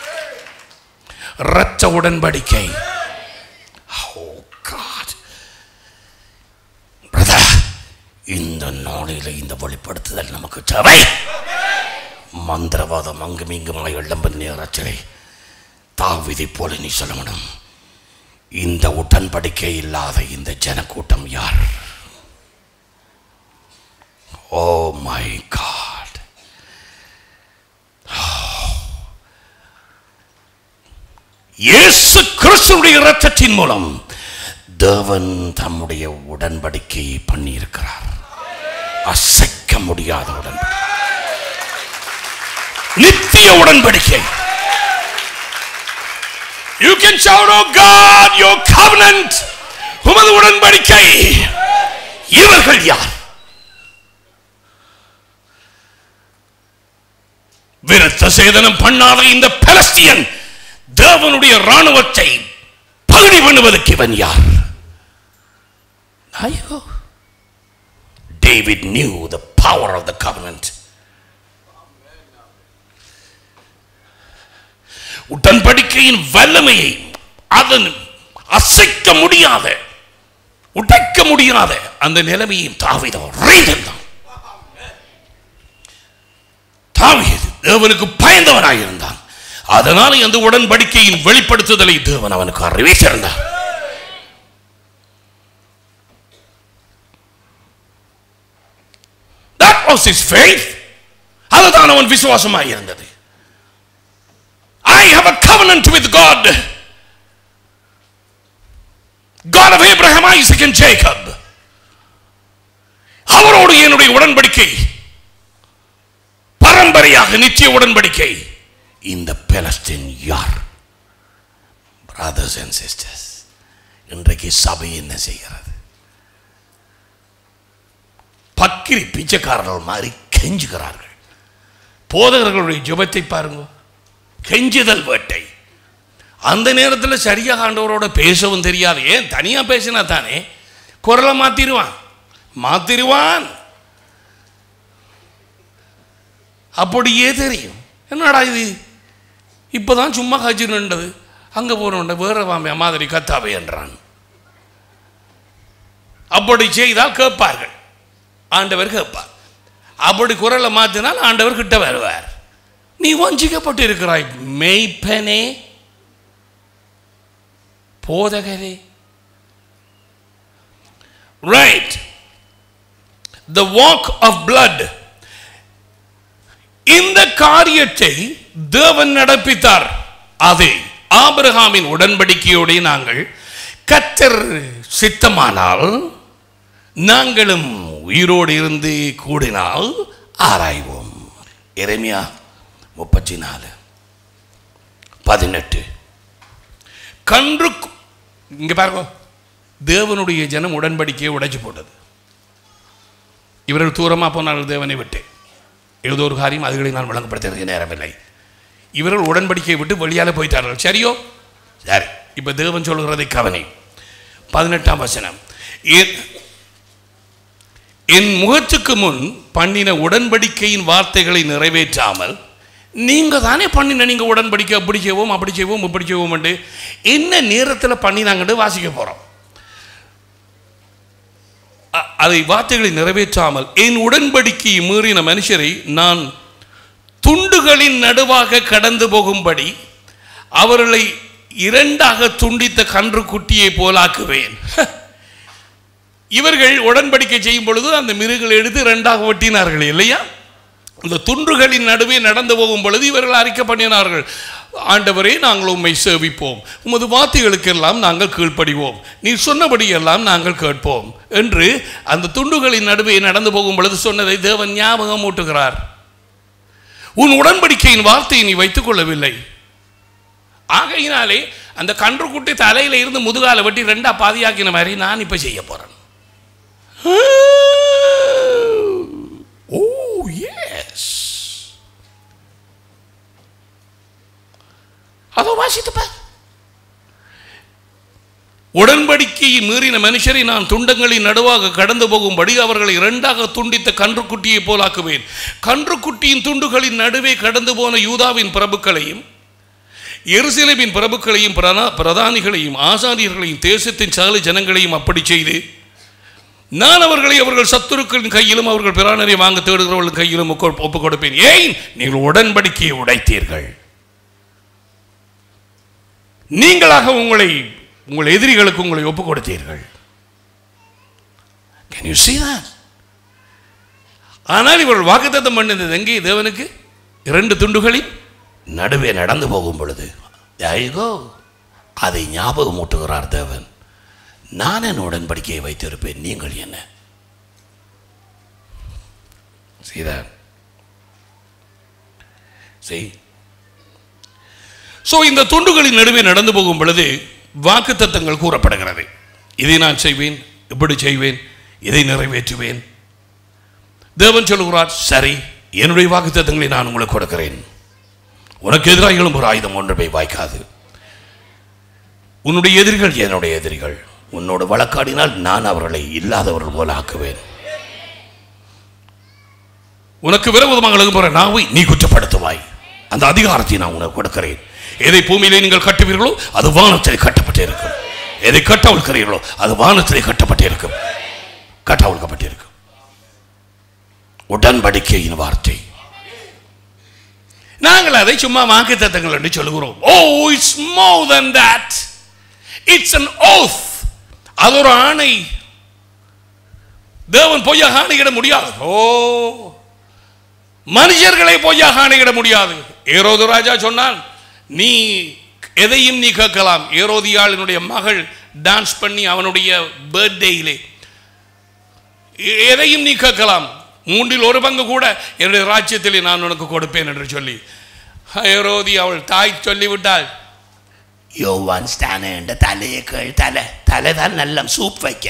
இரட்ச உடன்படிக்கை Oh God. Brother, இந்த நாளில் இந்த வெளிப்படுத்துதல் நமக்கு தேவை மந்திரவாதம் அங்கும் இங்குமாய் இளம்பன் நேரத்திலே தாவிதை போல நீ சொல்லணும் இந்த உடன்படிக்கை இல்லாத இந்த ஜனக்கூட்டம் யார் ஓ மை காட் இயேசு கிறிஸ்துடைய இரத்தத்தின் மூலம் தேவன் தம்முடைய உடன்படிக்கையை பண்ணியிருக்கிறார் அசைக்க முடியாத உடன்படிக்கை நித்திய உடன்படிக்கை You can shout, Oh God, your covenant. உமது உடன்படிக்கை இவர்கள் யார் விருத்த சேதனம் பண்ணாத இந்த பலஸ்தியன் தேவனுடைய ராணுவத்தை பகுதி பண்ணுவதற்கு இவன் யார் ஐயோ David knew the power of the covenant. உடன்படிக்கையின் வல்லமையை அதன் அசைக்க முடியாத உடைக்க முடியாத அந்த நிலைமையும் தாவிதம் தான் தாவீது தேவனுக்கு பயந்தவனாய் இருந்தான் அதனால அந்த உடன்படிக்கையின் வெளிப்படுத்துதலை தேவன் அவனுக்கு அறிவிச்சிருந்தார் That was his faith. அதுதான் அவன் விசுவாசமாய் இருந்தது I have a covenant with God. God of Abraham, Isaac and Jacob அவரோடு என்னுடைய உடன்படிக்கை பரம்பரையாக நித்திய உடன்படிக்கை இந்த பெலஸ்தீன் யார் பிரதர்ஸ் அண்ட் சிஸ்டர்ஸ் இன்றைக்கு சபை என்ன செய்கிறது பக்கிரி பிச்சைக்காரர்கள் மாதிரி கெஞ்சுகிறார்கள் போதகர்களுடைய ஜெபத்தை பாருங்க கெஞ்சுதல் வேட்டை அந்த நேரத்தில் சரியாக ஆண்டவரோட பேசவும் தெரியாது ஏன் தனியா பேசினா தானே குரலை மாத்திருவான் மாத்திருவான் அப்படியே தெரியும் என்னடா இது இப்போதான் சும்மா காய்ச்சி நின்றது அங்கே போனோண்ட வேற வாமே மாதிரி கத்தாவே என்றான் அப்படி செய்தால் கேட்பார்கள் ஆண்டவர் கேட்பார் அப்படி குரலை மாற்றினால் ஆண்டவர் கிட்ட வருவார் நீ வஞ்சிக்கப்பட்டு இருக்கிறாய் மெய்ப்பனே போதகரே right the walk of blood இந்த காரியத்தை தேவன் நடப்பித்தார் அதை ஆபிரகாமின் உடன்படிக்கையோடு நாங்கள் கத்தர் சித்தமானால் நாங்களும் உயிரோடு இருந்து கூடினால் ஆராய்வோம் எரேமியா முப்பத்தி நாலு பதினெட்டு கன்று இங்க பாருங்க தேவனுடைய ஜனம் உடன்படிக்கையை உடைச்சு போட்டது இவர்கள் தூரமாக போனார்கள் தேவனை விட்டு ஏதோ ஒரு காரியம் அதுகளை நான் வழங்கப்படுத்துறதுக்கு நேரமில்லை இவர்கள் உடன்படிக்கையை விட்டு வெளியால போயிட்டார்கள் சரியோ சரி இப்போ தேவன் சொல்கிறதை கவனி பதினெட்டாம் வசனம் என் என் முகத்துக்கு முன் பண்ணின உடன்படிக்கையின் வார்த்தைகளை நிறைவேற்றாமல் நீங்க தானே பண்ணின நீங்க உடன்படிக்கை அப்படி செய்வோம் அப்படி செய்வோம் இப்படி செய்வோம் என்ன நேரத்தில் பண்ணினாங்கன்னு வாசிக்க போறோம் அ- அதை வார்த்தைகளை நிறைவேற்றாமல் என் உடன்படிக்கையை மீறின மனுஷரை நான் துண்டுகளின் நடுவாக கடந்து போகும்படி அவர்களை இரண்டாக துண்டித்த கன்று குட்டியை போலாக்குவேன் இவர்கள் உடன்படிக்கை செய்யும் பொழுது அந்த மிருகங்களை எடுத்து இரண்டாக வெட்டினார்கள் இல்லையா அந்த துண்டுகளின் நடுவே நடந்து போகும் பொழுது இவர்கள் அறிக்கை பண்ணினார்கள் ஆண்டவரே நாங்கள் உம்மை சேவிப்போம் உமது வார்த்தைகளுக்கெல்லாம் நாங்கள் கீழ்ப்படிவோம் நீ சொன்னபடியெல்லாம் நாங்கள் கேட்போம் என்று அந்த துண்டுகளின் நடுவே நடந்து போகும் பொழுது சொன்னதை தேவன் ஞாபகம் ஊட்டுகிறார் உன் உடன்படிக்கையின் வார்த்தையை நீ வைத்துக் கொள்ளவில்லை ஆகையினாலே அந்த கன்றுக்குட்டி தலையில இருந்து முதுகால வெட்டி ரெண்டா பாதியாக்கின மாதிரி நான் இப்ப செய்ய போறேன் ஓ எஸ் அதோ வாசித்து பார் உடன்படிக்கையை மீறின மனுஷரை நான் துண்டங்களின் நடுவாக கடந்து போகும்படி அவர்களை இரண்டாக துண்டித்த கன்றுக்குட்டியை போலாக்குவேன் கன்றுக்குட்டியின் துண்டுகளின் நடுவே கடந்து போன யூதாவின் பிரபுக்களையும் எருசலேமின் பிரபுக்களையும் பிரதா- பிரதானிகளையும் ஆசாரியர்களையும் தேசத்தின் சகல ஜனங்களையும் அப்படி செய்து நான் அவர்களை அவர்கள் சத்துருக்களின் கையிலும் அவர்கள் பிராணரை வாங்க தேடுகிறவர்கள் கையிலும் ஒப்பு- ஒப்புக் கொடுப்பேன் ஏன் நீங்கள் உடன்படிக்கையை உடைத்தீர்கள் நீங்களாக உங்களை உங்கள் எதிரிகளுக்கு உங்களை ஒப்புக் கொடுத்தீர்கள் Can you see that? ஆனால் இவர்கள் வாக்குத்தத்தம் பண்ணினது எங்கே தேவனுக்கு இரண்டு துண்டுகளில் நடுவே நடந்து போகும் பொழுது There you go. அதை ஞாபகம் ஊட்டுகிறார் தேவன் நான் என் உடன்படிக்கையை வைத்திருப்பேன் நீங்கள் என்ன See that? See? ஸோ இந்த துண்டுகளின் நடுவே நடந்து போகும் பொழுது வாக்குத்தத்தங்கள் கூறப்படுகிறது இதை நான் செய்வேன் இப்படி செய்வேன் இதை நிறைவேற்றுவேன் தேவன் சொல்லுகிறார் சரி என்னுடைய வாக்குத்தத்தங்களை நான் உங்களுக்கு கொடுக்கிறேன் உனக்கு எதிராக எழும்புற ஆயுதம் ஒன்று போய் வாய்க்காது உன்னுடைய எதிரிகள் என்னுடைய எதிரிகள் உன்னோடு வழக்காடினால் நான் அவர்களை இல்லாதவர்கள் போல ஆக்குவேன் உனக்கு விரோதமாக எழும்புற நாவை நீ குற்றப்படுத்துவாய் அந்த அதிகாரத்தை நான் உனக்கு கொடுக்கிறேன் எதை பூமியிலே நீங்கள் கட்டுவீர்களோ அது வானத்திலே கட்டப்பட்டிருக்கும் எதை கட்டவிழ்க்கிறீர்களோ அது வானத்திலே கட்டப்பட்டிருக்கும் கட்டவிழ்க்கப்பட்டிருக்கும் உடன்படிக்கையின் வார்த்தை நாங்கள் அதை சும்மா வாக்கு தத்தங்கள் என்று சொல்லுகிறோம் oh it's more than that it's an oath அது ஒரு ஆணை தேவன் பொய்யாக ஆணையிட முடியாது ஓ மனுஷர்களை பொய்யாக ஆணையிட முடியாது ஏரோது ராஜா சொன்னான் நீ எதையும் நீ கேட்கலாம் ஏரோதியாளினுடைய மகள் டான்ஸ் பண்ணி அவனுடைய பர்த்டேயிலே எதையும் நீ கேட்கலாம் மூன்றில் ஒரு பங்கு கூட என்னுடைய ராஜ்யத்திலே நான் உனக்கு கொடுப்பேன் என்று சொல்லி ஹேரோதி அவள் தாய் சொல்லிவிட்டாள் யோவான் ஸ்தான என்ற தலையை கேள் தலை தலை தான் நல்ல சூப் வைக்க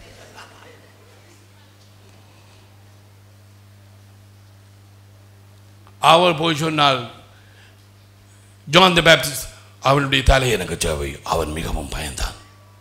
அவள் போய் சொன்னாள் ஜான் த பேப்டிஸ்ட் அவனுடைய தலை எனக்கு தேவை அவன் மிகவும் பயந்தான்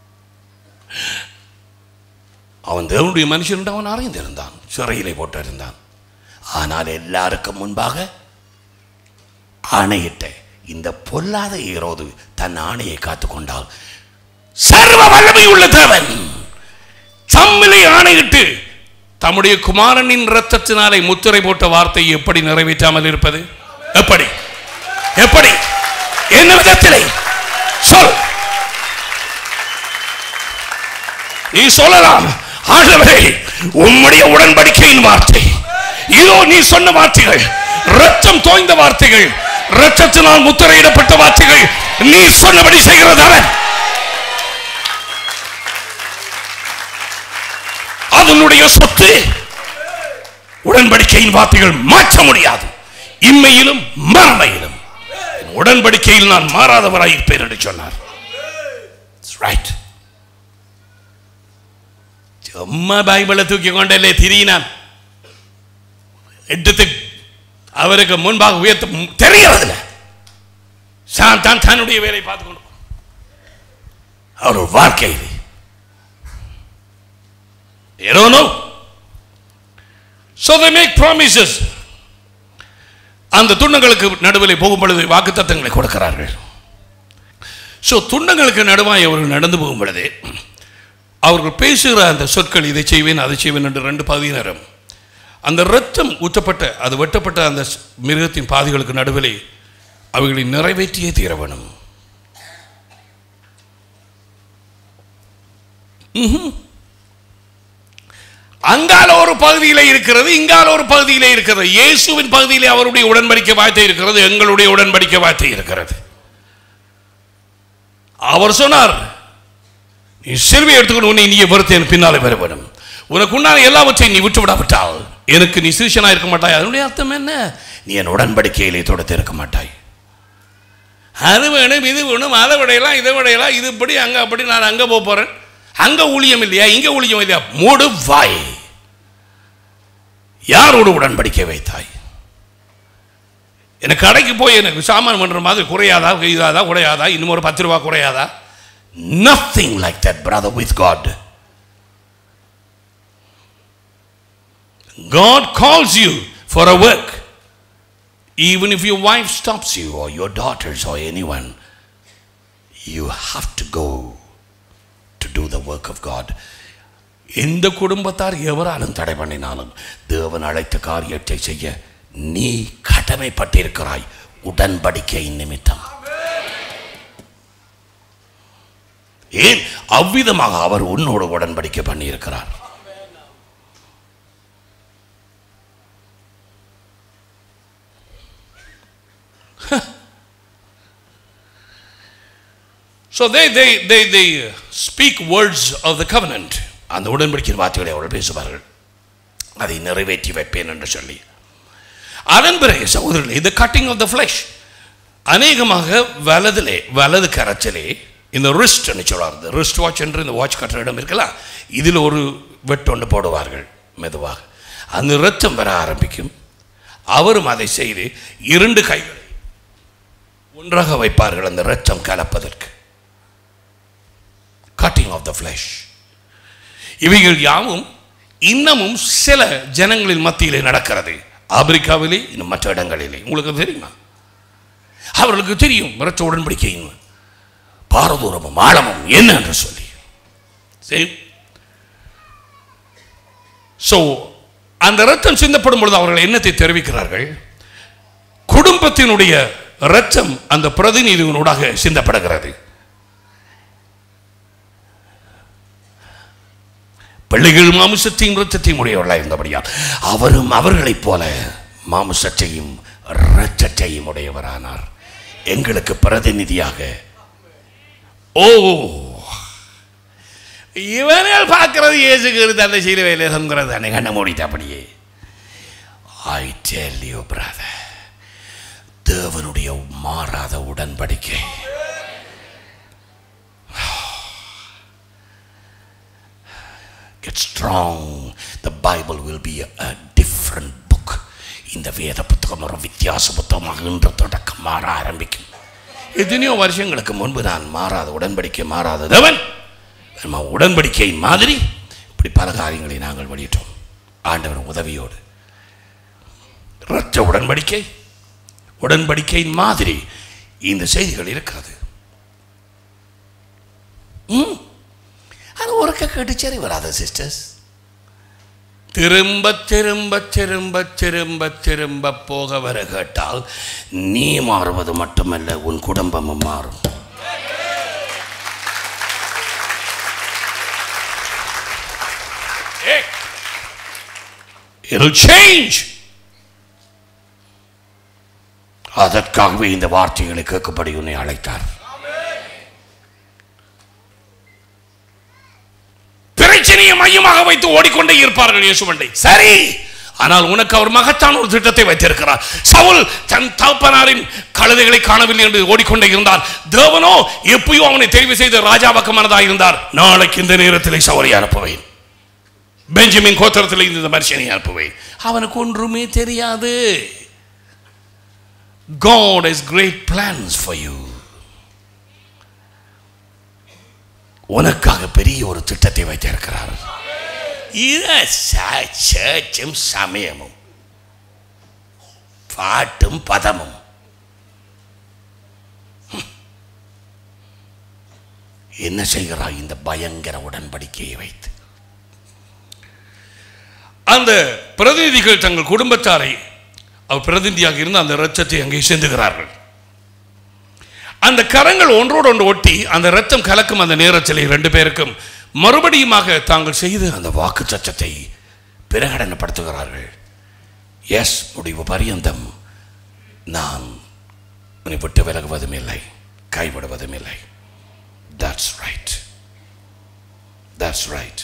அவன் தேவனுடைய மனுஷன் என்று அவன் அறிந்திருந்தான் சிறையிலே போட்டிருந்தான் ஆனால் எல்லாருக்கும் முன்பாக ஆணையிட்ட இந்த பொல்லாத ஈரோது தன் ஆணையை காத்துக்கொண்டால் சர்வ வல்லமை உள்ள தேவன் தம்மிலே ஆணையிட்டு தம்முடைய குமாரனின் இரத்தத்தினாலே முத்திரை போட்ட வார்த்தை எப்படி நிறைவேற்றாமல் இருப்பது எப்படி எப்படி என்ன விதத்திலே சொல் நீ சொல்லலாம் ஆண்டவரே உம்முடைய உடன்படிக்கையின் வார்த்தை இதோ நீ சொன்ன வார்த்தைகள் ரத்தம் தோய்ந்த வார்த்தைகள் ரத்தத்தினால் முத்திரையிடப்பட்ட வார்த்தைகள் நீ சொன்னபடி செய்கிறதவன் அதனுடைய சொத்து உடன்படிக்கையின் வார்த்தைகள் மாற்ற முடியாது இம்மையிலும் மறுமையிலும் என் உடன்படிக்கையில் நான் மாறாதவராயிருப்பேன் என்று சொன்னார் ரைட் சும்மா பைபிளை தூக்கி கொண்டே திரியினான் எடுத்து அவருக்கு முன்பாக உயர்த்த தெரியறதில்ல தான் தான் தன்னுடைய வேலை பார்த்து கொண்டு அவர் வாழ்க்கையில் You don't know. So they make promises. அந்த துண்டங்களுக்கு நடுவில் போகும் பொழுது வாக்குத்தத்தங்களை கொடுக்கிறார்கள் ஸோ துண்டங்களுக்கு நடுவாய் அவர்கள் நடந்து போகும் பொழுது அவர்கள் பேசுகிற அந்த சொற்கள் இதை செய்வேன் அதை செய்வேன் என்று ரெண்டு பகுதியினரும் அந்த இரத்தம் ஊற்றப்பட்ட அது வெட்டப்பட்ட அந்த ஸ்- மிருகத்தின் பாதைகளுக்கு நடுவிலே அவைகளை நிறைவேற்றியே தீர வேணும் ம்ஹும். அங்கால ஒரு பகுதியிலே இருக்கிறது இங்கால ஒரு பகுதியிலே இருக்கிறது இயேசுவின் பகுதியிலே அவருடைய உடன்படிக்கை வார்த்தை இருக்கிறது எங்களுடைய உடன்படிக்கை வார்த்தை இருக்கிறது அவர் சொன்னார் நீ சிறுவை எடுத்துக்கொண்டு உன்னை நீ வெறுத்து என் பின்னாலே வர வேண்டும் உனக்கு உண்டான எல்லாவற்றையும் நீ விட்டு விடாவிட்டால் எனக்கு நீ சிறுஷனா இருக்க மாட்டாய் அதனுடைய அர்த்தம் என்ன நீ என் உடன்படிக்கையிலே தொடர்ந்து இருக்க மாட்டாய் அது வேணும் இது வேணும் அதை விடையலாம் இதை விடையலாம் இது இப்படி அங்கே அப்படி நான் அங்கே போக போகிறேன் அங்கே ஊழியம் இல்லையா இங்கே ஊழியம் இல்லையா மூடு வாய் யாரோடு உடன்படிக்கை வைத்தாய் எனக்கு கடைக்கு போய் எனக்கு சாமான் பண்ணுற மாதிரி குறையாதா இதாதா குறையாதா இன்னும் ஒரு பத்து ரூபா குறையாதா Nothing like that, brother, with God. God calls you for a work. Even if your wife stops you, or your daughters, or anyone, you have to go to do the work of God. எந்த குடும்பத்தார் எவராலும் தடை பண்ணினாலும் தேவன் அழைத்த காரியத்தை செய்ய நீ கடமைப்பட்டிருக்கிறாய் உடன்படிக்கை நிமித்தம் ஏன் அவ்விதமாக அவர் உன்னோடு உடன்படிக்கை பண்ணியிருக்கிறார் So they, they, they, they speak words of the covenant. அந்த உடன்படிக்கையின் வார்த்தைகளை அவர்கள் பேசுவார்கள் அதை நிறைவேற்றி வைப்பேன் என்று சொல்லி அதன் பிறகு சகோதரர்களே இந்த கட்டிங் ஆஃப் த ஃப்ளஷ் அநேகமாக வலதிலே வலது கரத்திலே இந்த ரிஸ்ட் சொல்லுவார் ரிஸ்ட் வாட்ச் என்று இந்த வாட்ச் கட்டுற இடம் இருக்கலாம் இதில் ஒரு வெட்டொண்டு போடுவார்கள் மெதுவாக அந்த இரத்தம் வர ஆரம்பிக்கும் அவரும் அதை செய்து இரண்டு கைகளை ஒன்றாக வைப்பார்கள் அந்த இரத்தம் கலப்பதற்கு கட்டிங் ஆஃப் த ஃப்ளஷ் இவைகள் யாவும் இன்னமும் சில ஜனங்களின் மத்தியிலே நடக்கிறது ஆப்பிரிக்காவிலே இன்னும் மற்ற இடங்களிலே உங்களுக்கு அது தெரியுமா அவர்களுக்கு தெரியும் இரத்த உடன்படிக்கையின் பாரதூரமும் ஆழமும் என்ன என்று சொல்லி சரி ஸோ அந்த இரத்தம் சிந்தப்படும் பொழுது அவர்கள் என்னத்தை தெரிவிக்கிறார்கள் குடும்பத்தினுடைய இரத்தம் அந்த பிரதிநிதிகளூடாக சிந்தப்படுகிறது பிள்ளைகள் மாமிசத்தையும் இரத்தத்தையும் உடையவர்களாக இருந்தபடியால் அவரும் அவர்களைப் போல மாமிசத்தையும் இரத்தத்தையும் உடையவரானார் எங்களுக்கு பிரதிநிதியாக ஓ இவனால் பார்க்கிறது இயேசு கிறிஸ்து அந்த சிலுவையில் தொங்குறது தானே கண்ண மூடிட்டு அப்படியே ஐ டெல் யூ பிரதர் தேவனுடைய மாறாத உடன்படிக்கை get strong the bible will be a, a different book இந்த வேத புத்தகம் ஒரு வித்தியாச புத்தகமாக இன்று தொடக்கம் மாற ஆரம்பிக்கும் எத்தனையோ வருஷங்களுக்கு முன்பு நான் மாறாத உடன்படிக்கை மாறாத தேவன் நம்ம உடன்படிக்கை மாதிரி இப்படி பல காரியங்களை நாங்கள் வெளியிட்டோம் ஆண்டவர் உதவியோடு இரத்த உடன்படிக்கை உடன்படிக்கையின் மாதிரி இந்த செய்திகள் இருக்கிறது ம் அது ஒருக்க கேட்டு சரி வராது சிஸ்டர்ஸ் திரும்ப திரும்ப திரும்ப திரும்ப திரும்ப போக வர கேட்டால் நீ மாறுவது மட்டுமல்ல உன் குடும்பமும் மாறும் It'll change. அதற்காகவே இந்த வார்த்தைகளை கேட்கும்படி உன்னை அழைத்தார் பிரச்சனையை மையமாக வைத்து ஓடிக்கொண்டே இருப்பார்கள் இயேசுவண்டை சரி ஆனால் உனக்கு அவர் மகத்தான ஒரு திட்டத்தை வைத்திருக்கிறார் சவுல் தன் தகப்பனாரின் கழுதைகளை காணவில்லை என்று ஓடிக்கொண்டே இருந்தார் தேவனோ எப்பயோ அவனை தெரிவு செய்து ராஜாபக்கமானதாக இருந்தார் நாளைக்கு இந்த நேரத்தில் சவுலை அனுப்புவேன் பெஞ்சமின் கோத்திரத்தில் இந்த மனுஷனை அனுப்புவேன் அவனுக்கு ஒன்றுமே தெரியாது God has great plans for you. உனக்காக பெரிய ஒரு திட்டத்தை வைத்திருக்கிறார் இது ச- சர்ச்சும் சமயமும் பாட்டும் பதமும் ஹம். என்ன செய்கிறாய் இந்த பயங்கர உடன்படிக்கையை வைத்து அந்த பிரதிநிதிகள் தங்கள் குடும்பத்தாரை அவர் பிரதிநிதியாக இருந்து அந்த இரத்தத்தை அங்கே சிந்துகிறார்கள் அந்த கரங்கள் ஒன்றோடு ஒன்று ஒட்டி அந்த இரத்தம் கலக்கும் அந்த நேரத்தில் ரெண்டு பேருக்கும் மறுபடியுமாக தாங்கள் செய்த அந்த வாக்கு சச்சத்தை பிரகடனப்படுத்துகிறார்கள் எஸ் முடிவு பரியந்தம் நான் உன்னை விட்டு விலகுவதும் இல்லை கைவிடுவதும் இல்லை தட்ஸ் ரைட் தட்ஸ் ரைட்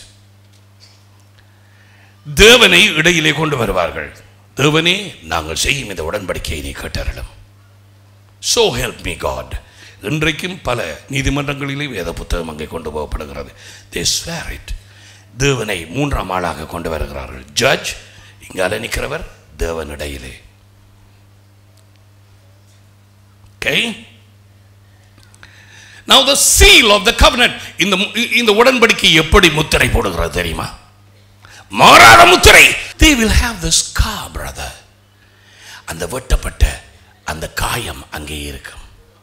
தேவனை இடையிலே கொண்டு வருவார்கள் தேவனே நாங்கள் செய்யும் இந்த உடன்படிக்கையை நீ கேட்டறலும் சோ ஹெல்ப் மீ காட் இன்றைக்கும் பல நீதிமன்றங்களிலே வேத புத்தகம் அங்கே கொண்டு போகப்படுகிறது தே ஸ்வேர் இட் தேவனை மூன்றாம் ஆளாக கொண்டு வருகிறார்கள் ஜட்ஜ் இங்கால நிற்கிறவர் தேவன் இடையிலே Okay? Now the seal of the covenant இந்த இந்த உடன்படிக்கை எப்படி முத்திரை போடுகிறது தெரியுமா மாறாத முத்திரை they will have the scar brother அந்த வெட்டப்பட்ட அந்த காயம் அங்கே இருக்கும்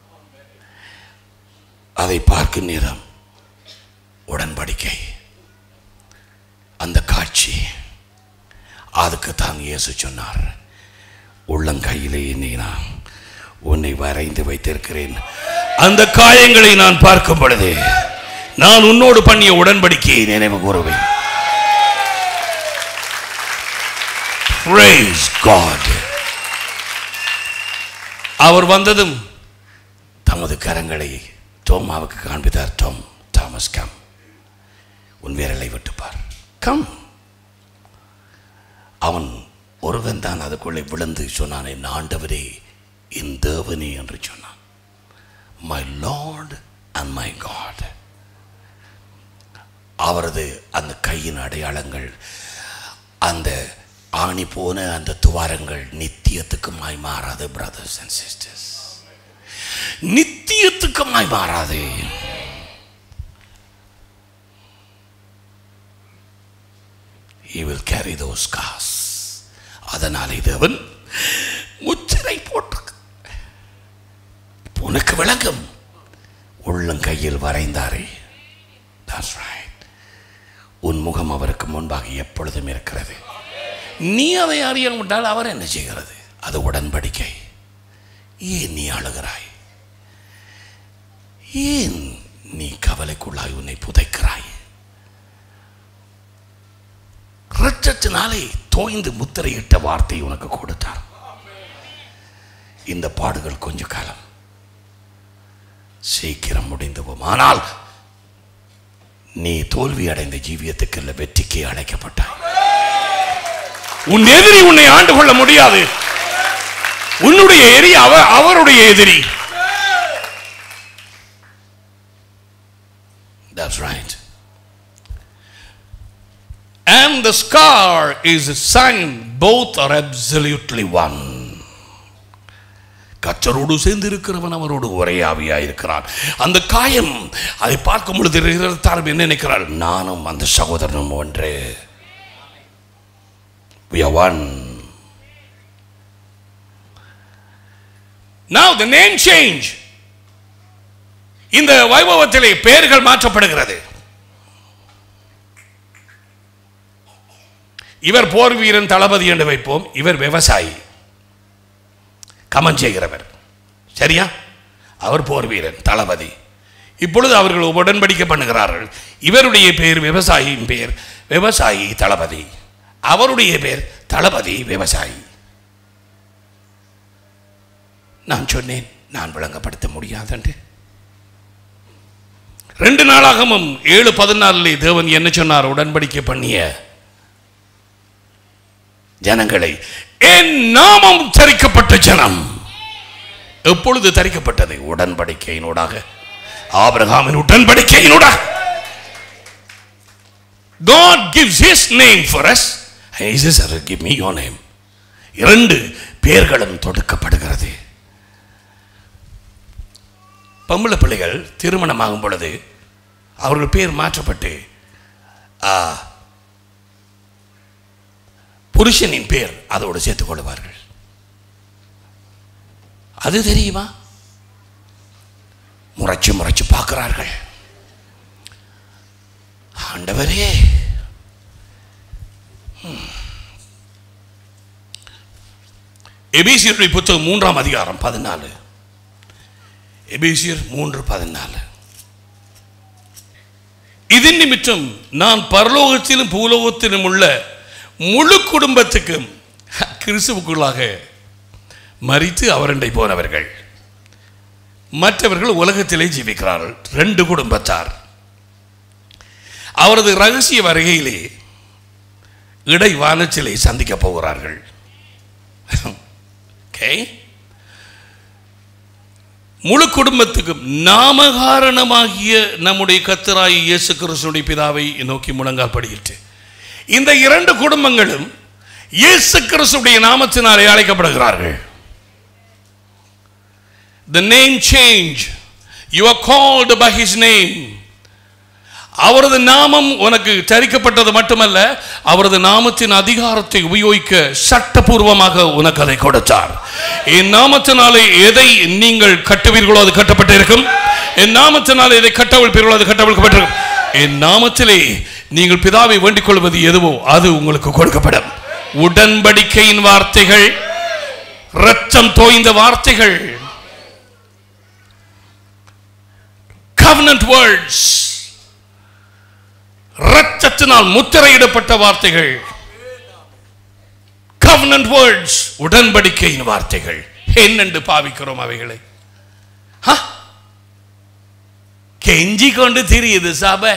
அதை பார்க்கும் நேரம் உடன்படிக்கை அந்த காட்சி அதுக்கு தான் இயேசு சொன்னார் உள்ளங்கையிலே என்னை நான் உன்னை வரைந்து வைத்திருக்கிறேன் அந்த காயங்களை நான் பார்க்கும் பொழுது நான் உன்னோடு பண்ணிய உடன்படிக்கையை நினைவு கூறுவேன் Praise God. அவர் வந்ததும் தமது கரங்களை தோமாவுக்கு காண்பித்தார் டோம் தாமஸ் கம் உன் விரலை விட்டுப்பார் கம் அவன் ஒருவன் தான் அதுக்குள்ளே விழுந்து சொன்னான் என் ஆண்டவரே என் தேவனே என்று சொன்னான் my Lord and my God அவரது அந்த கையின் அடையாளங்கள் அந்த ஆணி போன அந்த துவாரங்கள் நித்தியத்துக்குமாய் மாறாது பிரதர்ஸ் அண்ட் சிஸ்டர்ஸ் நித்தியத்துக்குமாய் மாறாது he will carry those scars அதனாலே தேவன் முத்திரை போட்டு உனக்கு விளங்கும் உள்ளங்கையில் வரைந்தாரே that's right உன் முகம் அவருக்கு முன்பாக எப்பொழுதும் இருக்கிறது நீ அதை அறிய விட்டால் அவர் என்ன செய்கிறது அது உடன்படிக்கை ஏன் நீ அழுகிறாய் ஏன் நீ கவலைக்குள்ளாய் உன்னை புதைக்கிறாய் இரத்தத்தினாலே தோய்ந்து முத்திரையிட்ட வார்த்தை உனக்கு கொடுத்தார் இந்த பாடுகள் கொஞ்ச காலம் சீக்கிரம் முடிந்து போகும் ஆனால் நீ தோல்வி அடைந்த ஜீவியத்துக்கு இல்ல வெற்றிக்கு அழைக்கப்பட்டாய் உன் எதிரி உன்னை ஆண்டு கொள்ள முடியாது உன்னுடைய எதிரி அவ அவருடைய எதிரி That's right. And the scar is a sign both are absolutely one. கச்சரோடு சேர்ந்து இருக்கிறவன் அவரோடு ஒரே ஆவியா இருக்கிறான் அந்த காயம் அதை பார்க்கும் பொழுது இருத்தாரும் என்ன நினைக்கிறார் நானும் அந்த சகோதரனும் ஒன்று We are one. Now the name change. இந்த வைபவத்திலே பெயர்கள் மாற்றப்படுகிறது இவர் போர் வீரன் தளபதி என்று வைப்போம் இவர் விவசாயி கமன் செய்கிறவர் சரியா அவர் போர் வீரன் தளபதி இப்பொழுது அவர்கள் உடன்படிக்கை பண்ணுகிறார்கள் இவருடைய பெயர் விவசாயியின் பெயர் விவசாயி தளபதி அவருடைய பெயர் தளபதி விவசாயி நான் சொன்னேன் நான் விளங்கப்படுத்த முடியாதென்று ரெண்டு நாளாகவும் ஏழு பதினாலிலே தேவன் என்ன சொன்னார் உடன்படிக்கை பண்ணிய ஜனங்களை என் நாமம் தரிக்கப்பட்ட ஜனம் எப்பொழுது தரிக்கப்பட்டது உடன்படிக்கையினூடாக ஆபிரகாமின் உடன்படிக்கையினூடாக God gives his name for us He says, give me your name. இரண்டு பெயர்களும் தொடுக்கப்படுகிறது பொம்பளை பிள்ளைகள் திருமணமாகும் பொழுது அவர்கள் பேர் மாற்றப்பட்டு ஆ, புருஷனின் பேர் அதோடு சேர்த்துக் கொள்வார்கள் அது தெரியுமா முறைச்சு முறைச்சு பார்க்கிறார்கள் ஆண்டவரே எபேசியருடைய புத்தகம் மூன்றாம் அதிகாரம் பதினாலு எபேசியர் மூன்று பதினாலு இதன் நிமித்தம் நான் பரலோகத்திலும் பூலோகத்திலும் உள்ள முழு குடும்பத்துக்கும் கிறிஸ்துவுக்குள்ளாக மறித்து அவரண்டை போனவர்கள் மற்றவர்கள் உலகத்திலே ஜீவிக்கிறார்கள் ரெண்டு குடும்பத்தார் அவரது ரகசிய வருகையிலே இடை வானச்சிலை சந்திக்க போகிறார்கள் ஓகே முழு குடும்பத்துக்கும் நாமகாரணமாகிய நம்முடைய கத்தராய் இயேசு கிறிஸ்துடைய பிதாவை நோக்கி முழங்கால் படியிட்டு இந்த இரண்டு குடும்பங்களும் இயேசு கிறிஸ்துடைய நாமத்தினாலே அழைக்கப்படுகிறார்கள் the name change you are called by his name அவரது நாமம் உனக்கு தரிக்கப்பட்டது மட்டுமல்ல அவரது நாமத்தின் அதிகாரத்தை உபயோகிக்க சட்டபூர்வமாக உனக்கு அதை கொடுத்தார் என் நாமத்தினாலே எதை நீங்கள் கட்டுவீர்களோ அது கட்டப்பட்டிருக்கும் என் நாமத்தினாலே எதை கட்டவிழ்ப்பீர்களோ அது கட்டவிழ்க்கப்பட்டிருக்கும் என் நாமத்திலே நீங்கள் பிதாவை வேண்டிக் கொள்வது எதுவோ அது உங்களுக்கு கொடுக்கப்படும் உடன்படிக்கையின் வார்த்தைகள் ரத்தம் தோய்ந்த வார்த்தைகள் covenant words இரத்தத்தினால் முத்திரையிடப்பட்ட வார்த்தைகள் covenant words உடன்படிக்கையின் வார்த்தைகள் என்னென்று பாவிக்கிறோம் அவைகளை ஹ? கெஞ்சி கொண்டு தெரியுது சபை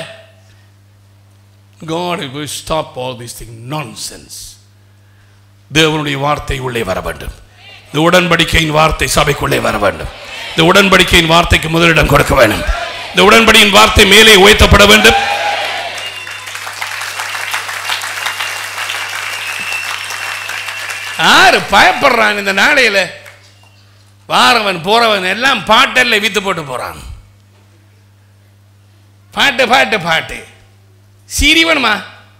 God will stop all these things nonsense தேவனுடைய வார்த்தை உள்ளே வர வேண்டும் இந்த உடன்படிக்கையின் வார்த்தை சபைக்குள்ளே வர வேண்டும் இந்த உடன்படிக்கையின் வார்த்தைக்கு முதலிடம் கொடுக்க வேண்டும் இந்த உடன்படியின் வார்த்தை மேலே உயர்த்தப்பட வேண்டும் யாரு பயப்படுறான் இந்த நாளையில வாரவன் போறவன் எல்லாம் பாட்டல்ல வித்து போட்டு போறான் பாட்டு பாட்டு பாட்டு சிரிவனுமா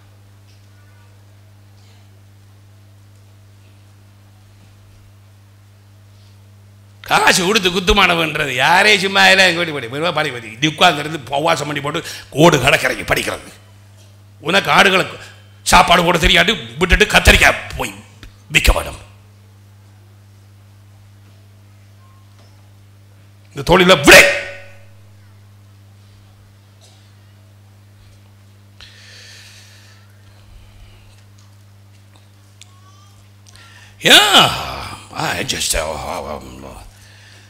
காசு கொடுத்து குத்துமானவன்றது யாரே சும்மா எல்லாம் எங்க படி படி படி படி நீ உட்கார்ந்துருந்து உபவாசம் பண்ணி போட்டு ஓடு கடற்கரைக்கு படிக்கிறது உனக்கு ஆடுகளுக்கு சாப்பாடு போட தெரியாது விட்டுட்டு கத்தரிக்காய் போய் விற்க வேணும் இந்த தொழில விடை Yeah, I just uh, um,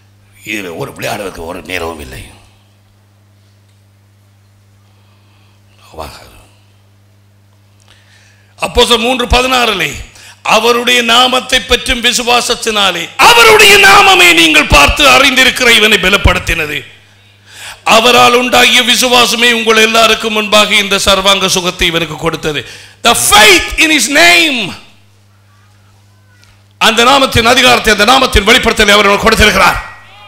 இது ஒரு விளையாடுவதற்கு ஒரு நேரமும் இல்லை அப்போ மூன்று பதினாறிலே அவருடைய நாமத்தை பற்றும் விசுவாசத்தினாலே அவருடைய நாமமே நீங்கள் பார்த்து அறிந்திருக்கிற இவனை பலப்படுத்தினது அவரால் உண்டாகிய விசுவாசமே உங்கள் எல்லாருக்கும் முன்பாக இந்த சர்வாங்க சுகத்தை இவனுக்கு கொடுத்தது the faith in his name அந்த நாமத்தின் அதிகாரத்தை அந்த நாமத்தின் வெளிப்படுத்தலை அவர் கொடுத்திருக்கிறார்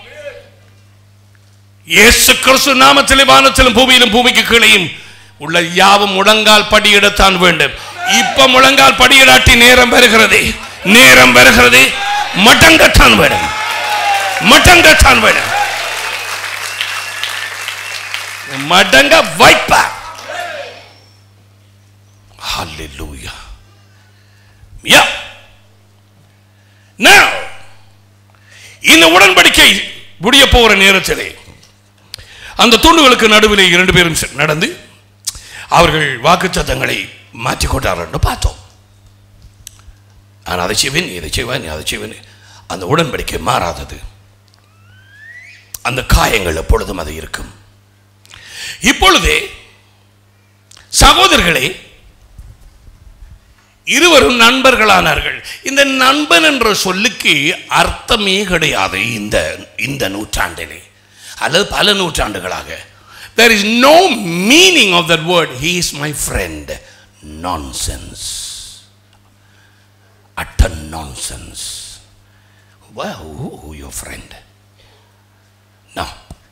இயேசு கிறிஸ்து நாமத்திலே வானத்திலும் பூமியிலும் பூமிக்கு கீழையும் உள்ள யாவும் முழங்கால் படியிடத்தான் வேண்டும் இப்ப முழங்கால் படியிடாட்டி நேரம் வருகிறது நேரம் வருகிறது மட்டங்கத்தான் வேணும் மட்டங்கத்தான் வேணும் மடங்க வைப்ப Hallelujah. Yeah. Now, இந்த உடன்படிக்கை முடிய போகிற நேரத்திலே அந்த தூண்டுகளுக்கு நடுவிலே இரண்டு பேரும் செ- நடந்து அவர்கள் வாக்குச்சத்தங்களை மாற்றிக் கொண்டார்கள் என்று பார்த்தோம் நான் அதை செய்வேன் இதை செய்வேன் நீ அதை செய்வேன் அந்த உடன்படிக்கை மாறாதது அந்த காயங்கள் எப்பொழுதும் அது இருக்கும் இப்பொழுதே சகோதரர்களே இருவரும் நண்பர்களானார்கள் இந்த நண்பன் என்ற சொல்லுக்கு அர்த்தமே கிடையாது இந்த இந்த நூற்றாண்டிலே அல்லது பல நூற்றாண்டுகளாக there is no meaning of that word he is my friend nonsense utter nonsense well who, who your friend no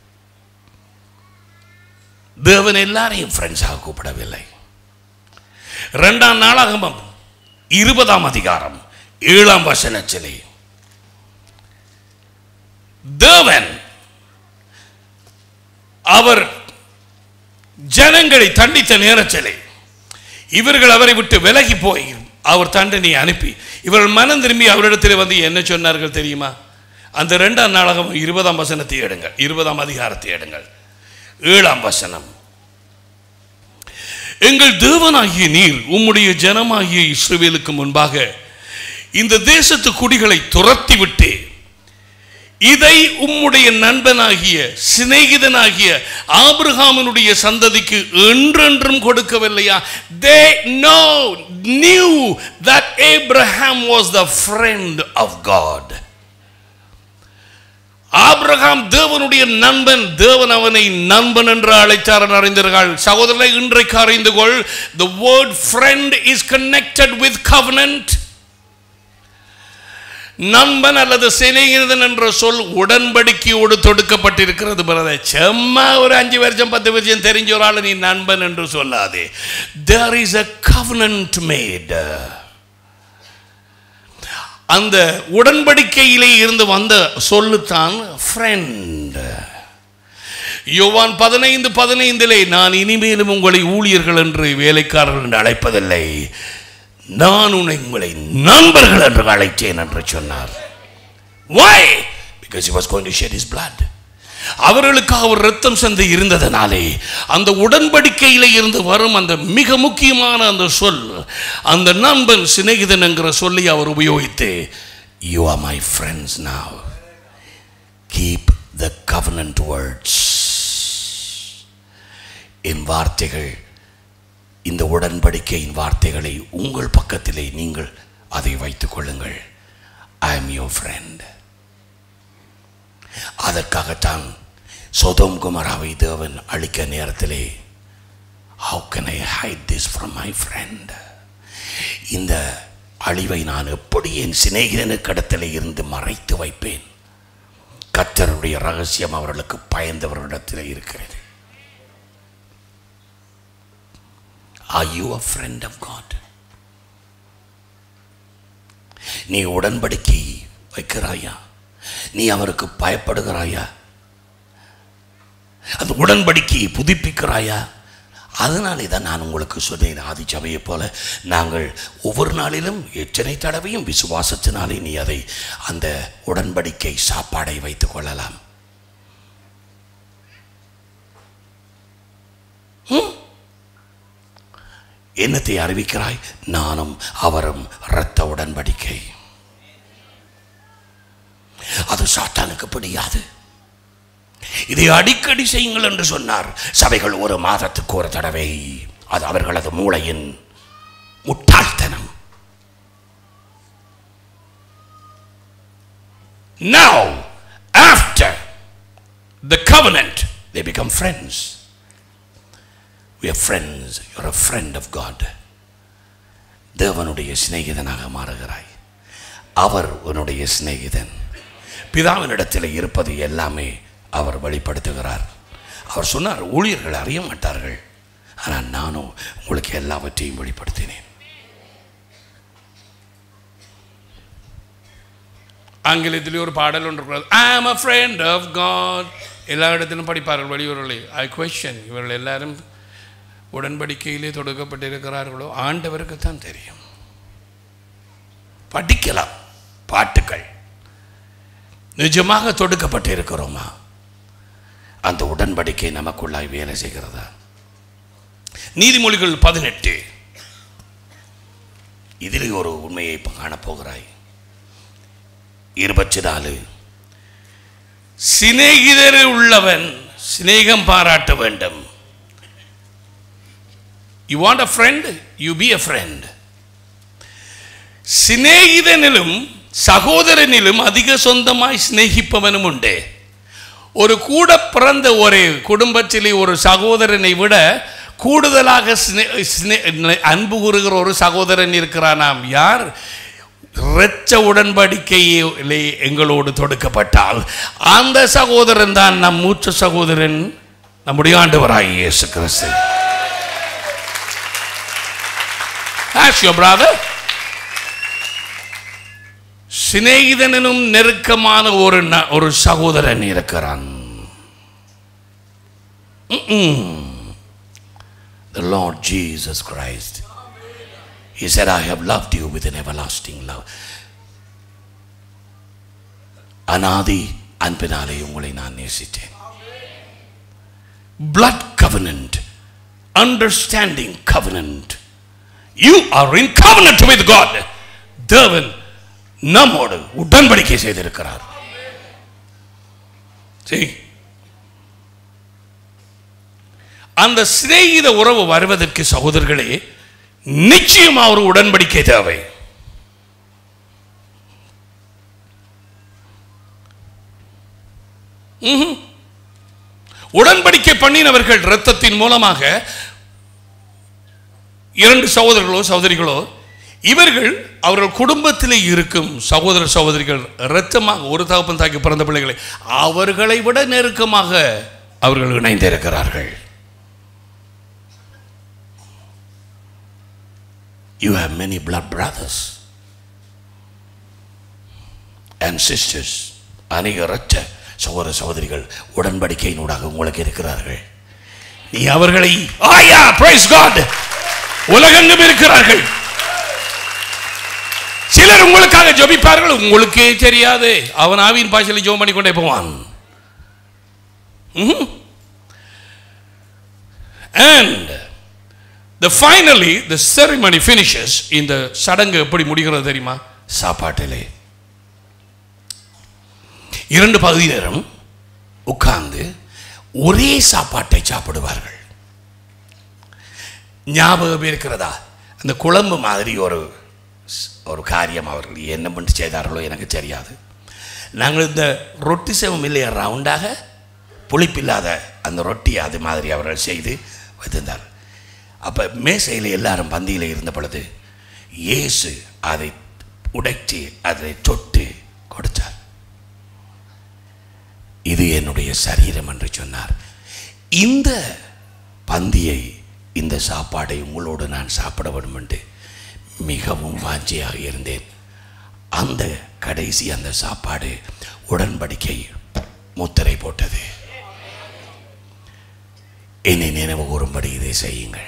தேவன் எல்லாரையும் ஃப்ரெண்ட்ஸாக கூப்பிடவில்லை இரண்டாம் நாளாகமம் இருபதாம் அதிகாரம் ஏழாம் வசனத்திலே தேவன் அவர் ஜனங்களை தண்டித்த நேரத்திலே இவர்கள் அவரை விட்டு விலகி போய் அவர் தண்டனையை அனுப்பி இவர்கள் மனம் திரும்பி அவரிடத்தில் வந்து என்ன சொன்னார்கள் தெரியுமா அந்த இரண்டாம் நாளாகம் இருபதாம் வசனத்தை எடுங்கள் இருபதாம் அதிகாரத்தை எடுங்கள் ஏழாம் வசனம் எங்கள் தேவனாகிய நீர் உம்முடைய ஜனமாகிய இஸ்ரவேலுக்கு முன்பாக இந்த தேசத்து குடிகளை துரத்தி விட்டு இதை உம்முடைய நண்பனாகிய சிநேகிதனாகிய ஆபிரகாமினுடைய சந்ததிக்கு என்றென்றும் கொடுக்கவில்லையா they know knew that Abraham was the friend of God ஆபிரகாம் தேவனுடைய நண்பன் தேவன் அவனை நண்பன் என்று அழைத்தார் என்று அறிந்தீர்கள் சகோதரரை இன்றைக்கு அறிந்து கொள் the word friend is connected with covenant நண்பன் அல்லது சிநேகிதன் என்ற சொல் உடன்படிக்கையோடு தொடுக்கப்பட்டிருக்கிறது பிரதர் செம்மா ஒரு அஞ்சு வருஷம் பத்து வருஷம் தெரிஞ்ச ஒரு ஆள் நீ நண்பன் என்று சொல்லாதே there is a covenant made அந்த உடன்படிக்கையிலே இருந்து வந்த சொல்லுத்தான் ஃப்ரெண்ட் யோவான் பதினைந்து பதினைந்திலே நான் இனிமேலும் உங்களை ஊழியர்கள் என்று வேலைக்காரர்கள் என்று அழைப்பதில்லை நான் உன்னை உங்களை நண்பர்கள் என்று அழைத்தேன் என்று சொன்னார் why because he was going to shed his blood அவர்களுக்காக ஒரு ரத்தம் சந்தை இருந்ததனாலே அந்த உடன்படிக்கையில இருந்து வரும் அந்த மிக முக்கியமான அந்த சொல் அந்த நண்பன் சிநேகிதன் என்கிற சொல்லி அவர் உபயோகித்து you are my friends now keep the covenant words என் வார்த்தைகள் இந்த உடன்படிக்கையின் வார்த்தைகளை உங்கள் பக்கத்திலே நீங்கள் அதை வைத்துக் கொள்ளுங்கள் ஐ எம் யோர் ஃப்ரெண்ட் அதற்காகத்தான் சோதோம் குமாராவை தேவன் அழிக்க நேரத்திலே how can I hide this from my friend இந்த அழிவை நான் எப்படி என் சிநேகிதனுக்கு இடத்திலே இருந்து மறைத்து வைப்பேன் கர்த்தருடைய ரகசியம் அவர்களுக்கு பயந்தவர்களிடத்தில் இருக்கிறது Are you a friend of God? நீ உடன்படிக்கை வைக்கிறாயா நீ அவருக்கு பயப்படுகிறாயா அந்த உடன்படிக்கையை புதுப்பிக்கிறாயா அதனாலே தான் நான் உங்களுக்கு சொன்னேன் ஆதிச்சபையை போல நாங்கள் ஒவ்வொரு நாளிலும் எத்தனை தடவையும் விசுவாசத்தினாலே நீ அதை அந்த உடன்படிக்கை சாப்பாடை வைத்துக் கொள்ளலாம் ம்? என்னத்தை அறிவிக்கிறாய் நானும் அவரும் இரத்த உடன்படிக்கை அது சாத்தானுக்கு பிடியாது இதை அடிக்கடி செய்யுங்கள் என்று சொன்னார் சபைகள் ஒரு மாதத்துக்கு ஒரு தடவை அது அவர்களது மூளையின் முட்டாள்தனம் Now, after the covenant, they become friends. We are friends. You're a friend of God. தேவனுடைய சிநேகிதனாக மாறுகிறாய் அவர் உன்னுடைய சிநேகிதன் பிதாவினிடத்தில் இருப்பது எல்லாமே அவர் வெளிப்படுத்துகிறார் அவர் சொன்னார் ஊழியர்கள் அறிய மாட்டார்கள் ஆனால் நானும் உங்களுக்கு எல்லாவற்றையும் வெளிப்படுத்தினேன் ஆங்கிலத்திலே ஒரு பாடல் ஒன்று இருக்கிறது ஐ ஆம் அ ஃப்ரெண்ட் ஆஃப் காட் எல்லா இடத்திலும் படிப்பார்கள் வெளியூர்களை ஐ கொஸ்டின் இவர்கள் எல்லாரும் உடன்படிக்கையிலே தொடுக்கப்பட்டிருக்கிறார்களோ ஆண்டவருக்கு தான் தெரியும் படிக்கலாம் பாட்டுகள் நிஜமாக தொடுக்கப்பட்டு இருக்கிறோமா அந்த உடன்படிக்கை நமக்குள்ளாய் வேலை செய்கிறதா நீதிமொழிகள் பதினெட்டு இதில் ஒரு உண்மையை இப்ப காணப்போகிறாய் இருபத்தி நாலு சிநேகிதர் உள்ளவன் சிநேகம் பாராட்ட வேண்டும் you want a friend you be a friend சிநேகிதனிலும் சகோதரனிலும் அதிக சொந்தமாய் சிநேகிப்பவனும் உண்டு ஒரு கூட பிறந்த ஒரு குடும்பத்திலே ஒரு சகோதரனை விட கூடுதலாக சினே- சினே- அன்பு கூறுகிற ஒரு சகோதரன் இருக்கிறானாம் யார் இரட்ச உடன்படிக்கையிலே எங்களோடு தொடுக்கப்பட்டால் அந்த சகோதரன் தான் நம் மூத்த சகோதரன் நம்முடைய ஆண்டவராய் இயேசு கிறிஸ்து Ask your brother. சிநேகிதனும் நெருக்கமான ஒரு ந- ஒரு சகோதரன் இருக்கிறான் The Lord Jesus Christ. He said, I have loved you with an everlasting love. அனாதி அன்பினாலே உங்களை நான் நேசித்தேன் blood covenant understanding covenant you are in covenant with god தேவன் நம்மோடு உடன்படிக்கை செய்திருக்கிறார் See? அந்த சிநேகித உறவு வருவதற்கு சகோதரர்களே நிச்சயமா ஒரு உடன்படிக்கை தேவை ம்ஹும். உடன்படிக்கை பண்ணினவர்கள் இரத்தத்தின் மூலமாக இரண்டு சகோதரர்களோ சகோதரிகளோ இவர்கள் அவர்கள் குடும்பத்திலே இருக்கும் சகோதர சகோதரிகள் இரத்தமாக ஒரு தகப்பன் தாக்கி பிறந்த பிள்ளைகளை அவர்களை விட நெருக்கமாக அவர்கள் இணைந்திருக்கிறார்கள் You have many blood brothers and sisters. அநேக இரத்த சகோதர சகோதரிகள் உடன்படிக்கையினூடாக உங்களுக்கு இருக்கிறார்கள் நீ அவர்களை ஆயா பிரைஸ் காட் உலகெங்கும் இருக்கிறார்கள் சிலர் உங்களுக்காக ஜெபிப்பார்கள் உங்களுக்கே தெரியாது அவன் ஆவியின் பாஷையில் ஜெபம் பண்ணி கொண்டே போவான் and the finally the ceremony finishes இந்த சடங்கு எப்படி முடிகிறது தெரியுமா சாப்பாட்டிலே இரண்டு பகுதியினரும் உட்கார்ந்து ஒரே சாப்பாட்டை சாப்பிடுவார்கள் ஞாபகம் இருக்கிறதா அந்த குழம்பு மாதிரி ஒரு ஒரு காரியம் அவர்கள் என்ன பண்ணி செய்தார்களோ எனக்கு தெரியாது நாங்கள் இந்த ரொட்டி சேவம் இல்லையா ரவுண்டாக புளிப்பில்லாத அந்த ரொட்டியை அது மாதிரி அவர்கள் செய்து வைத்திருந்தார் அப்போ மேசையில் எல்லாரும் பந்தியில் இருந்த பொழுது இயேசு அதை உடைத்து அதை தொட்டு கொடுத்தார் இது என்னுடைய சரீரம் என்று சொன்னார் இந்த பந்தியை இந்த சாப்பாடை உங்களோடு நான் சாப்பிட வேண்டும் என்று மிகவும் வாஞ்சியாக இருந்தேன் அந்த கடைசி அந்த சாப்பாடு உடன்படிக்கை முத்திரை போட்டது என்னை நினைவு கூறும்படி இதை செய்யுங்கள்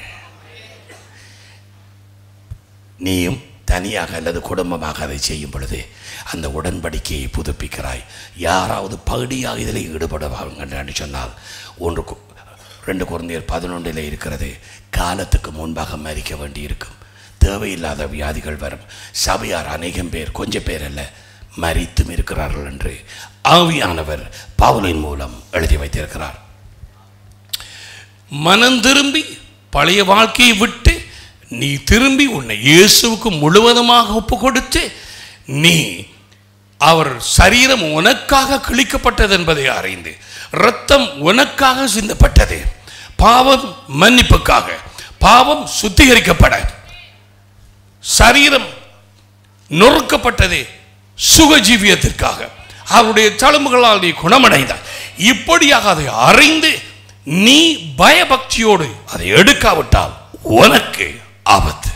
நீயும் தனியாக அல்லது குடும்பமாக அதை செய்யும் பொழுது அந்த உடன்படிக்கையை புதுப்பிக்கிறாய் யாராவது பகுதியாக இதில் ஈடுபடுவாங்கன்னு சொன்னால் ஒன்று கு- ரெண்டு குழந்தையர் பதினொன்றில் இருக்கிறது காலத்துக்கு முன்பாக மறிக்க வேண்டி இருக்கும் தேவையில்லாத வியாதிகள் வரும் சபையார் அநேகம் பேர் கொஞ்சம் பேர் அல்ல மறித்தும் இருக்கிறார்கள் என்று ஆவியானவர் பவுலின் மூலம் எழுதி வைத்திருக்கிறார் மனம் திரும்பி பழைய வாழ்க்கையை விட்டு நீ திரும்பி உன்னை இயேசுவுக்கு முழுவதுமாக ஒப்பு கொடுத்து நீ அவர் சரீரம் உனக்காக கிழிக்கப்பட்டது என்பதை அறிந்து இரத்தம் உனக்காக சிந்தப்பட்டது பாவம் மன்னிப்புக்காக பாவம் சுத்திகரிக்கப்பட சரீரம் நொறுக்கப்பட்டது சுகஜீவியத்திற்காக அவருடைய தழும்புகளால் நீ குணமடைந்தாய் இப்படியாக அதை அறிந்து நீ பயபக்தியோடு அதை எடுக்காவிட்டால் உனக்கு ஆபத்து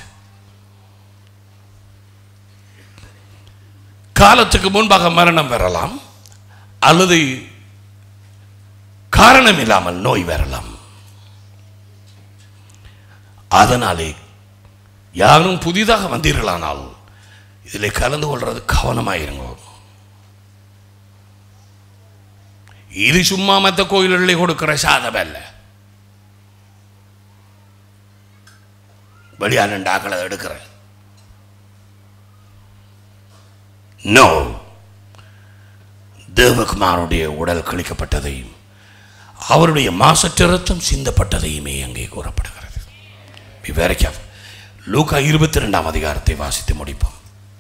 காலத்துக்கு முன்பாக மரணம் வரலாம் அல்லது காரணம் இல்லாமல் நோய் வரலாம் அதனாலே யாரும் புதிதாக வந்தீர்களானால் இதில் கலந்து கொள்றது கவனமாயிருங்க இது சும்மா மற்ற கோயில்களில் கொடுக்கிற சாதம் அல்ல வெளியாண்டாக்களை எடுக்கிற நோ தேவகுமாருடைய உடல் கிழிக்கப்பட்டதையும் அவருடைய மாசற்ற ரத்தம் சிந்தப்பட்டதையுமே அங்கே கூறப்படுகிறது Be very careful. லூக்கா இருபத்தி ரெண்டாம் அதிகாரத்தை வாசித்து முடிப்போம்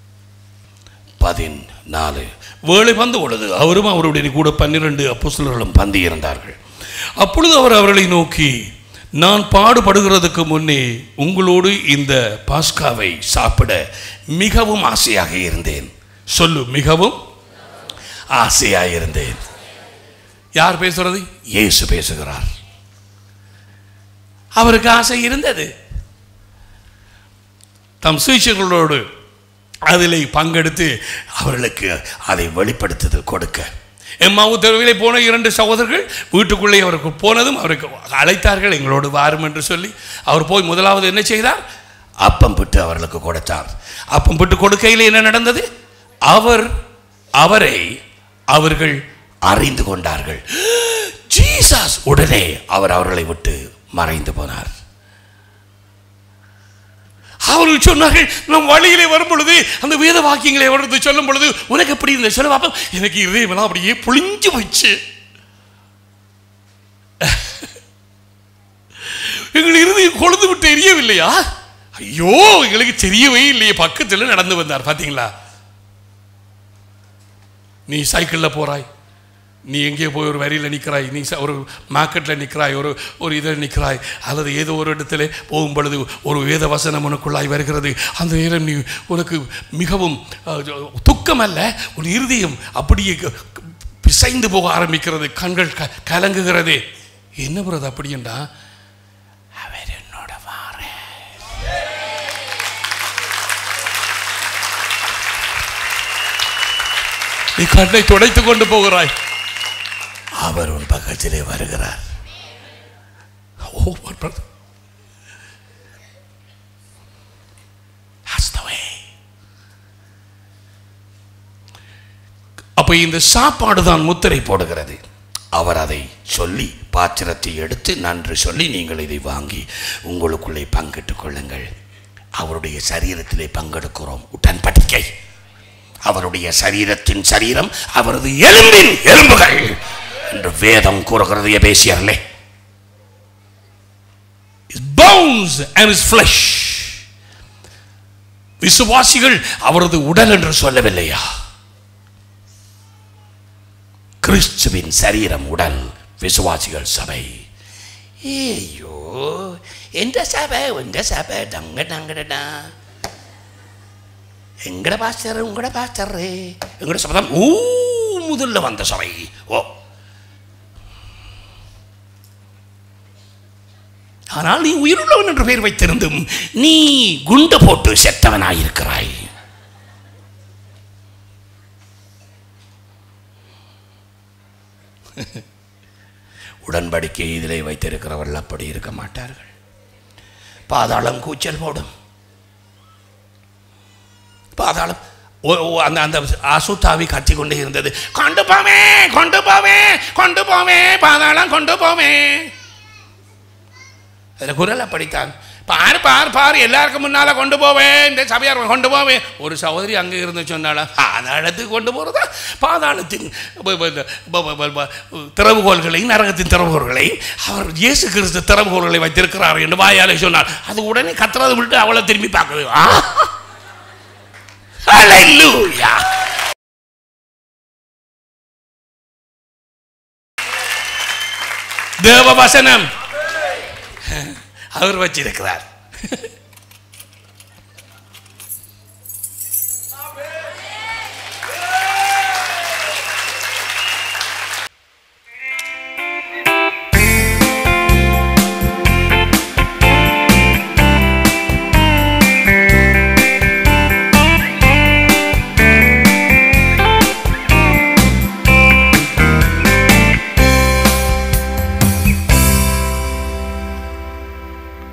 பதினாலு வேலை வந்த பொழுது அவரும் அவருடைய கூட பன்னிரண்டு அப்போஸ்தலர்களும் பந்தி இருந்தார்கள் அப்பொழுது அவர் அவர்களை நோக்கி நான் பாடுபடுகிறதுக்கு முன்னே உங்களோடு இந்த பாஸ்காவை சாப்பிட மிகவும் ஆசையாக இருந்தேன் சொல்லு மிகவும் ஆசையாக இருந்தேன் யார் பேசுறது இயேசு பேசுகிறார் அவருக்கு ஆசை இருந்தது தம் சீஷர்களோடு அதில் பங்கெடுத்து அவர்களுக்கு அதை வெளிப்படுத்துதல் கொடுக்க எம்மாவு தெருவிலே போன இரண்டு சகோதரர்கள் வீட்டுக்குள்ளே அவருக்கு போனதும் அவருக்கு அழைத்தார்கள் எங்களோடு வாரும் என்று சொல்லி அவர் போய் முதலாவது என்ன செய்தார் அப்பம் பிட்டு அவர்களுக்கு கொடுத்தார் அப்பம் பிட்டு கொடுக்கையில் என்ன நடந்தது அவர் அவரை அவர்கள் அறிந்து கொண்டார்கள் ஜீசஸ் உடனே அவர் அவர்களை விட்டு மறைந்து போனார் அவர்கள் சொன்னார்கள் நம் வழியிலே வரும் பொழுது அந்த வேத வாக்கியங்களை அவரது சொல்லும் பொழுது உனக்கு எப்படி இந்த சொல்ல பாப்போம் எனக்கு இதயமெல்லாம் அப்படியே புளிஞ்சு போச்சு எங்கள் இருதயம் கொழுந்து விட்டு எரியவில்லையா ஐயோ எங்களுக்கு தெரியவே இல்லையே பக்கத்தில் நடந்து வந்தார் பாத்தீங்களா நீ சைக்கிளில் போறாய் நீ எங்கே போய் ஒரு வரியில் நிற்கிறாய் நீ ச- ஒரு மார்க்கெட்டில் நிற்கிறாய் ஒரு ஒரு இதில் நிற்கிறாய் அல்லது ஏதோ ஒரு இடத்துல போகும் பொழுது ஒரு வேத வசனம் உனக்குள்ளாய் வருகிறது அந்த நேரம் நீ உனக்கு மிகவும் அஹ், துக்கம் அல்ல உன் இருதயம் அப்படியே க- க- பிசைந்து போக ஆரம்பிக்கிறது கண்கள் க கலங்குகிறது என்ன புறது அப்படின்னா அவர் என்னோட வாரேன் நீ கண்ணை துடைத்துக் கொண்டு போகிறாய் அவர் உன் பக்கத்திலே வருகிறார் ஓ my brother. That's the way. அப்ப இந்த சாப்பாடு தான் முத்திரை போடுகிறது அவர் அதை சொல்லி பாத்திரத்தை எடுத்து நன்று சொல்லி நீங்கள் இதை வாங்கி உங்களுக்குள்ளே பங்கிட்டுக் கொள்ளுங்கள் அவருடைய சரீரத்திலே பங்கெடுக்கிறோம் உடன்படிக்கை அவருடைய சரீரத்தின் சரீரம் அவரது எலும்பின் எலும்புகள் என்று வேதம் கூறுகிறது எபேசியர்லே His bones and his flesh விசுவாசிகள் அவரது உடல் என்று சொல்லவில்லையா கிறிஸ்துவின் சரீரம் உடல் விசுவாசிகள் சபை ஐயோ எந்த சபை எந்த சபை டங்க டங்கடா எங்கட பாஸ்டர் உங்களோட பாஸ்டர் எங்கட சபை தான் ஊ முதல்ல வந்த சபை ஓ ஆனால் நீ உயிருள்ளவன் என்ற பெயர் வைத்திருந்தும் நீ குண்டு போட்டு செத்தவனாயிருக்கிறாய் உடன்படிக்கை இதிலே வைத்திருக்கிறவர்கள் அப்படி இருக்க மாட்டார்கள் பாதாளம் கூச்சல் போடும் பாதாளம் ஓ- ஓ, அந்த அந்த அசுத்தாவி கத்தி கொண்டே இருந்தது கொண்டு போவே கொண்டு போவே கொண்டு போவே பாதாளம் கொண்டு போவே அதில் குரல் அப்படித்தான் பாரு பாரு பாரு எல்லாருக்கும் முன்னால கொண்டு போவேன் இந்த சபையார் கொண்டு போவேன் ஒரு சகோதரி அங்கே இருந்து சொன்னால பாதாளத்துக்கு கொண்டு போறதா பாதாளத்தின் ப- ப- ப- ப- ப- ப- திறவுகோல்களையும் நரகத்தின் திறவுகோல்களையும் அவர் இயேசு கிறிஸ்து திறவுகோல்களை வைத்திருக்கிறார் என்று வாயாலே சொன்னார் அது உடனே கத்துறதை விட்டு அவளை திரும்பி பார்க்குது ஆ! Hallelujah! தேவ வசனம் அவர் வச்சிருக்கிறார்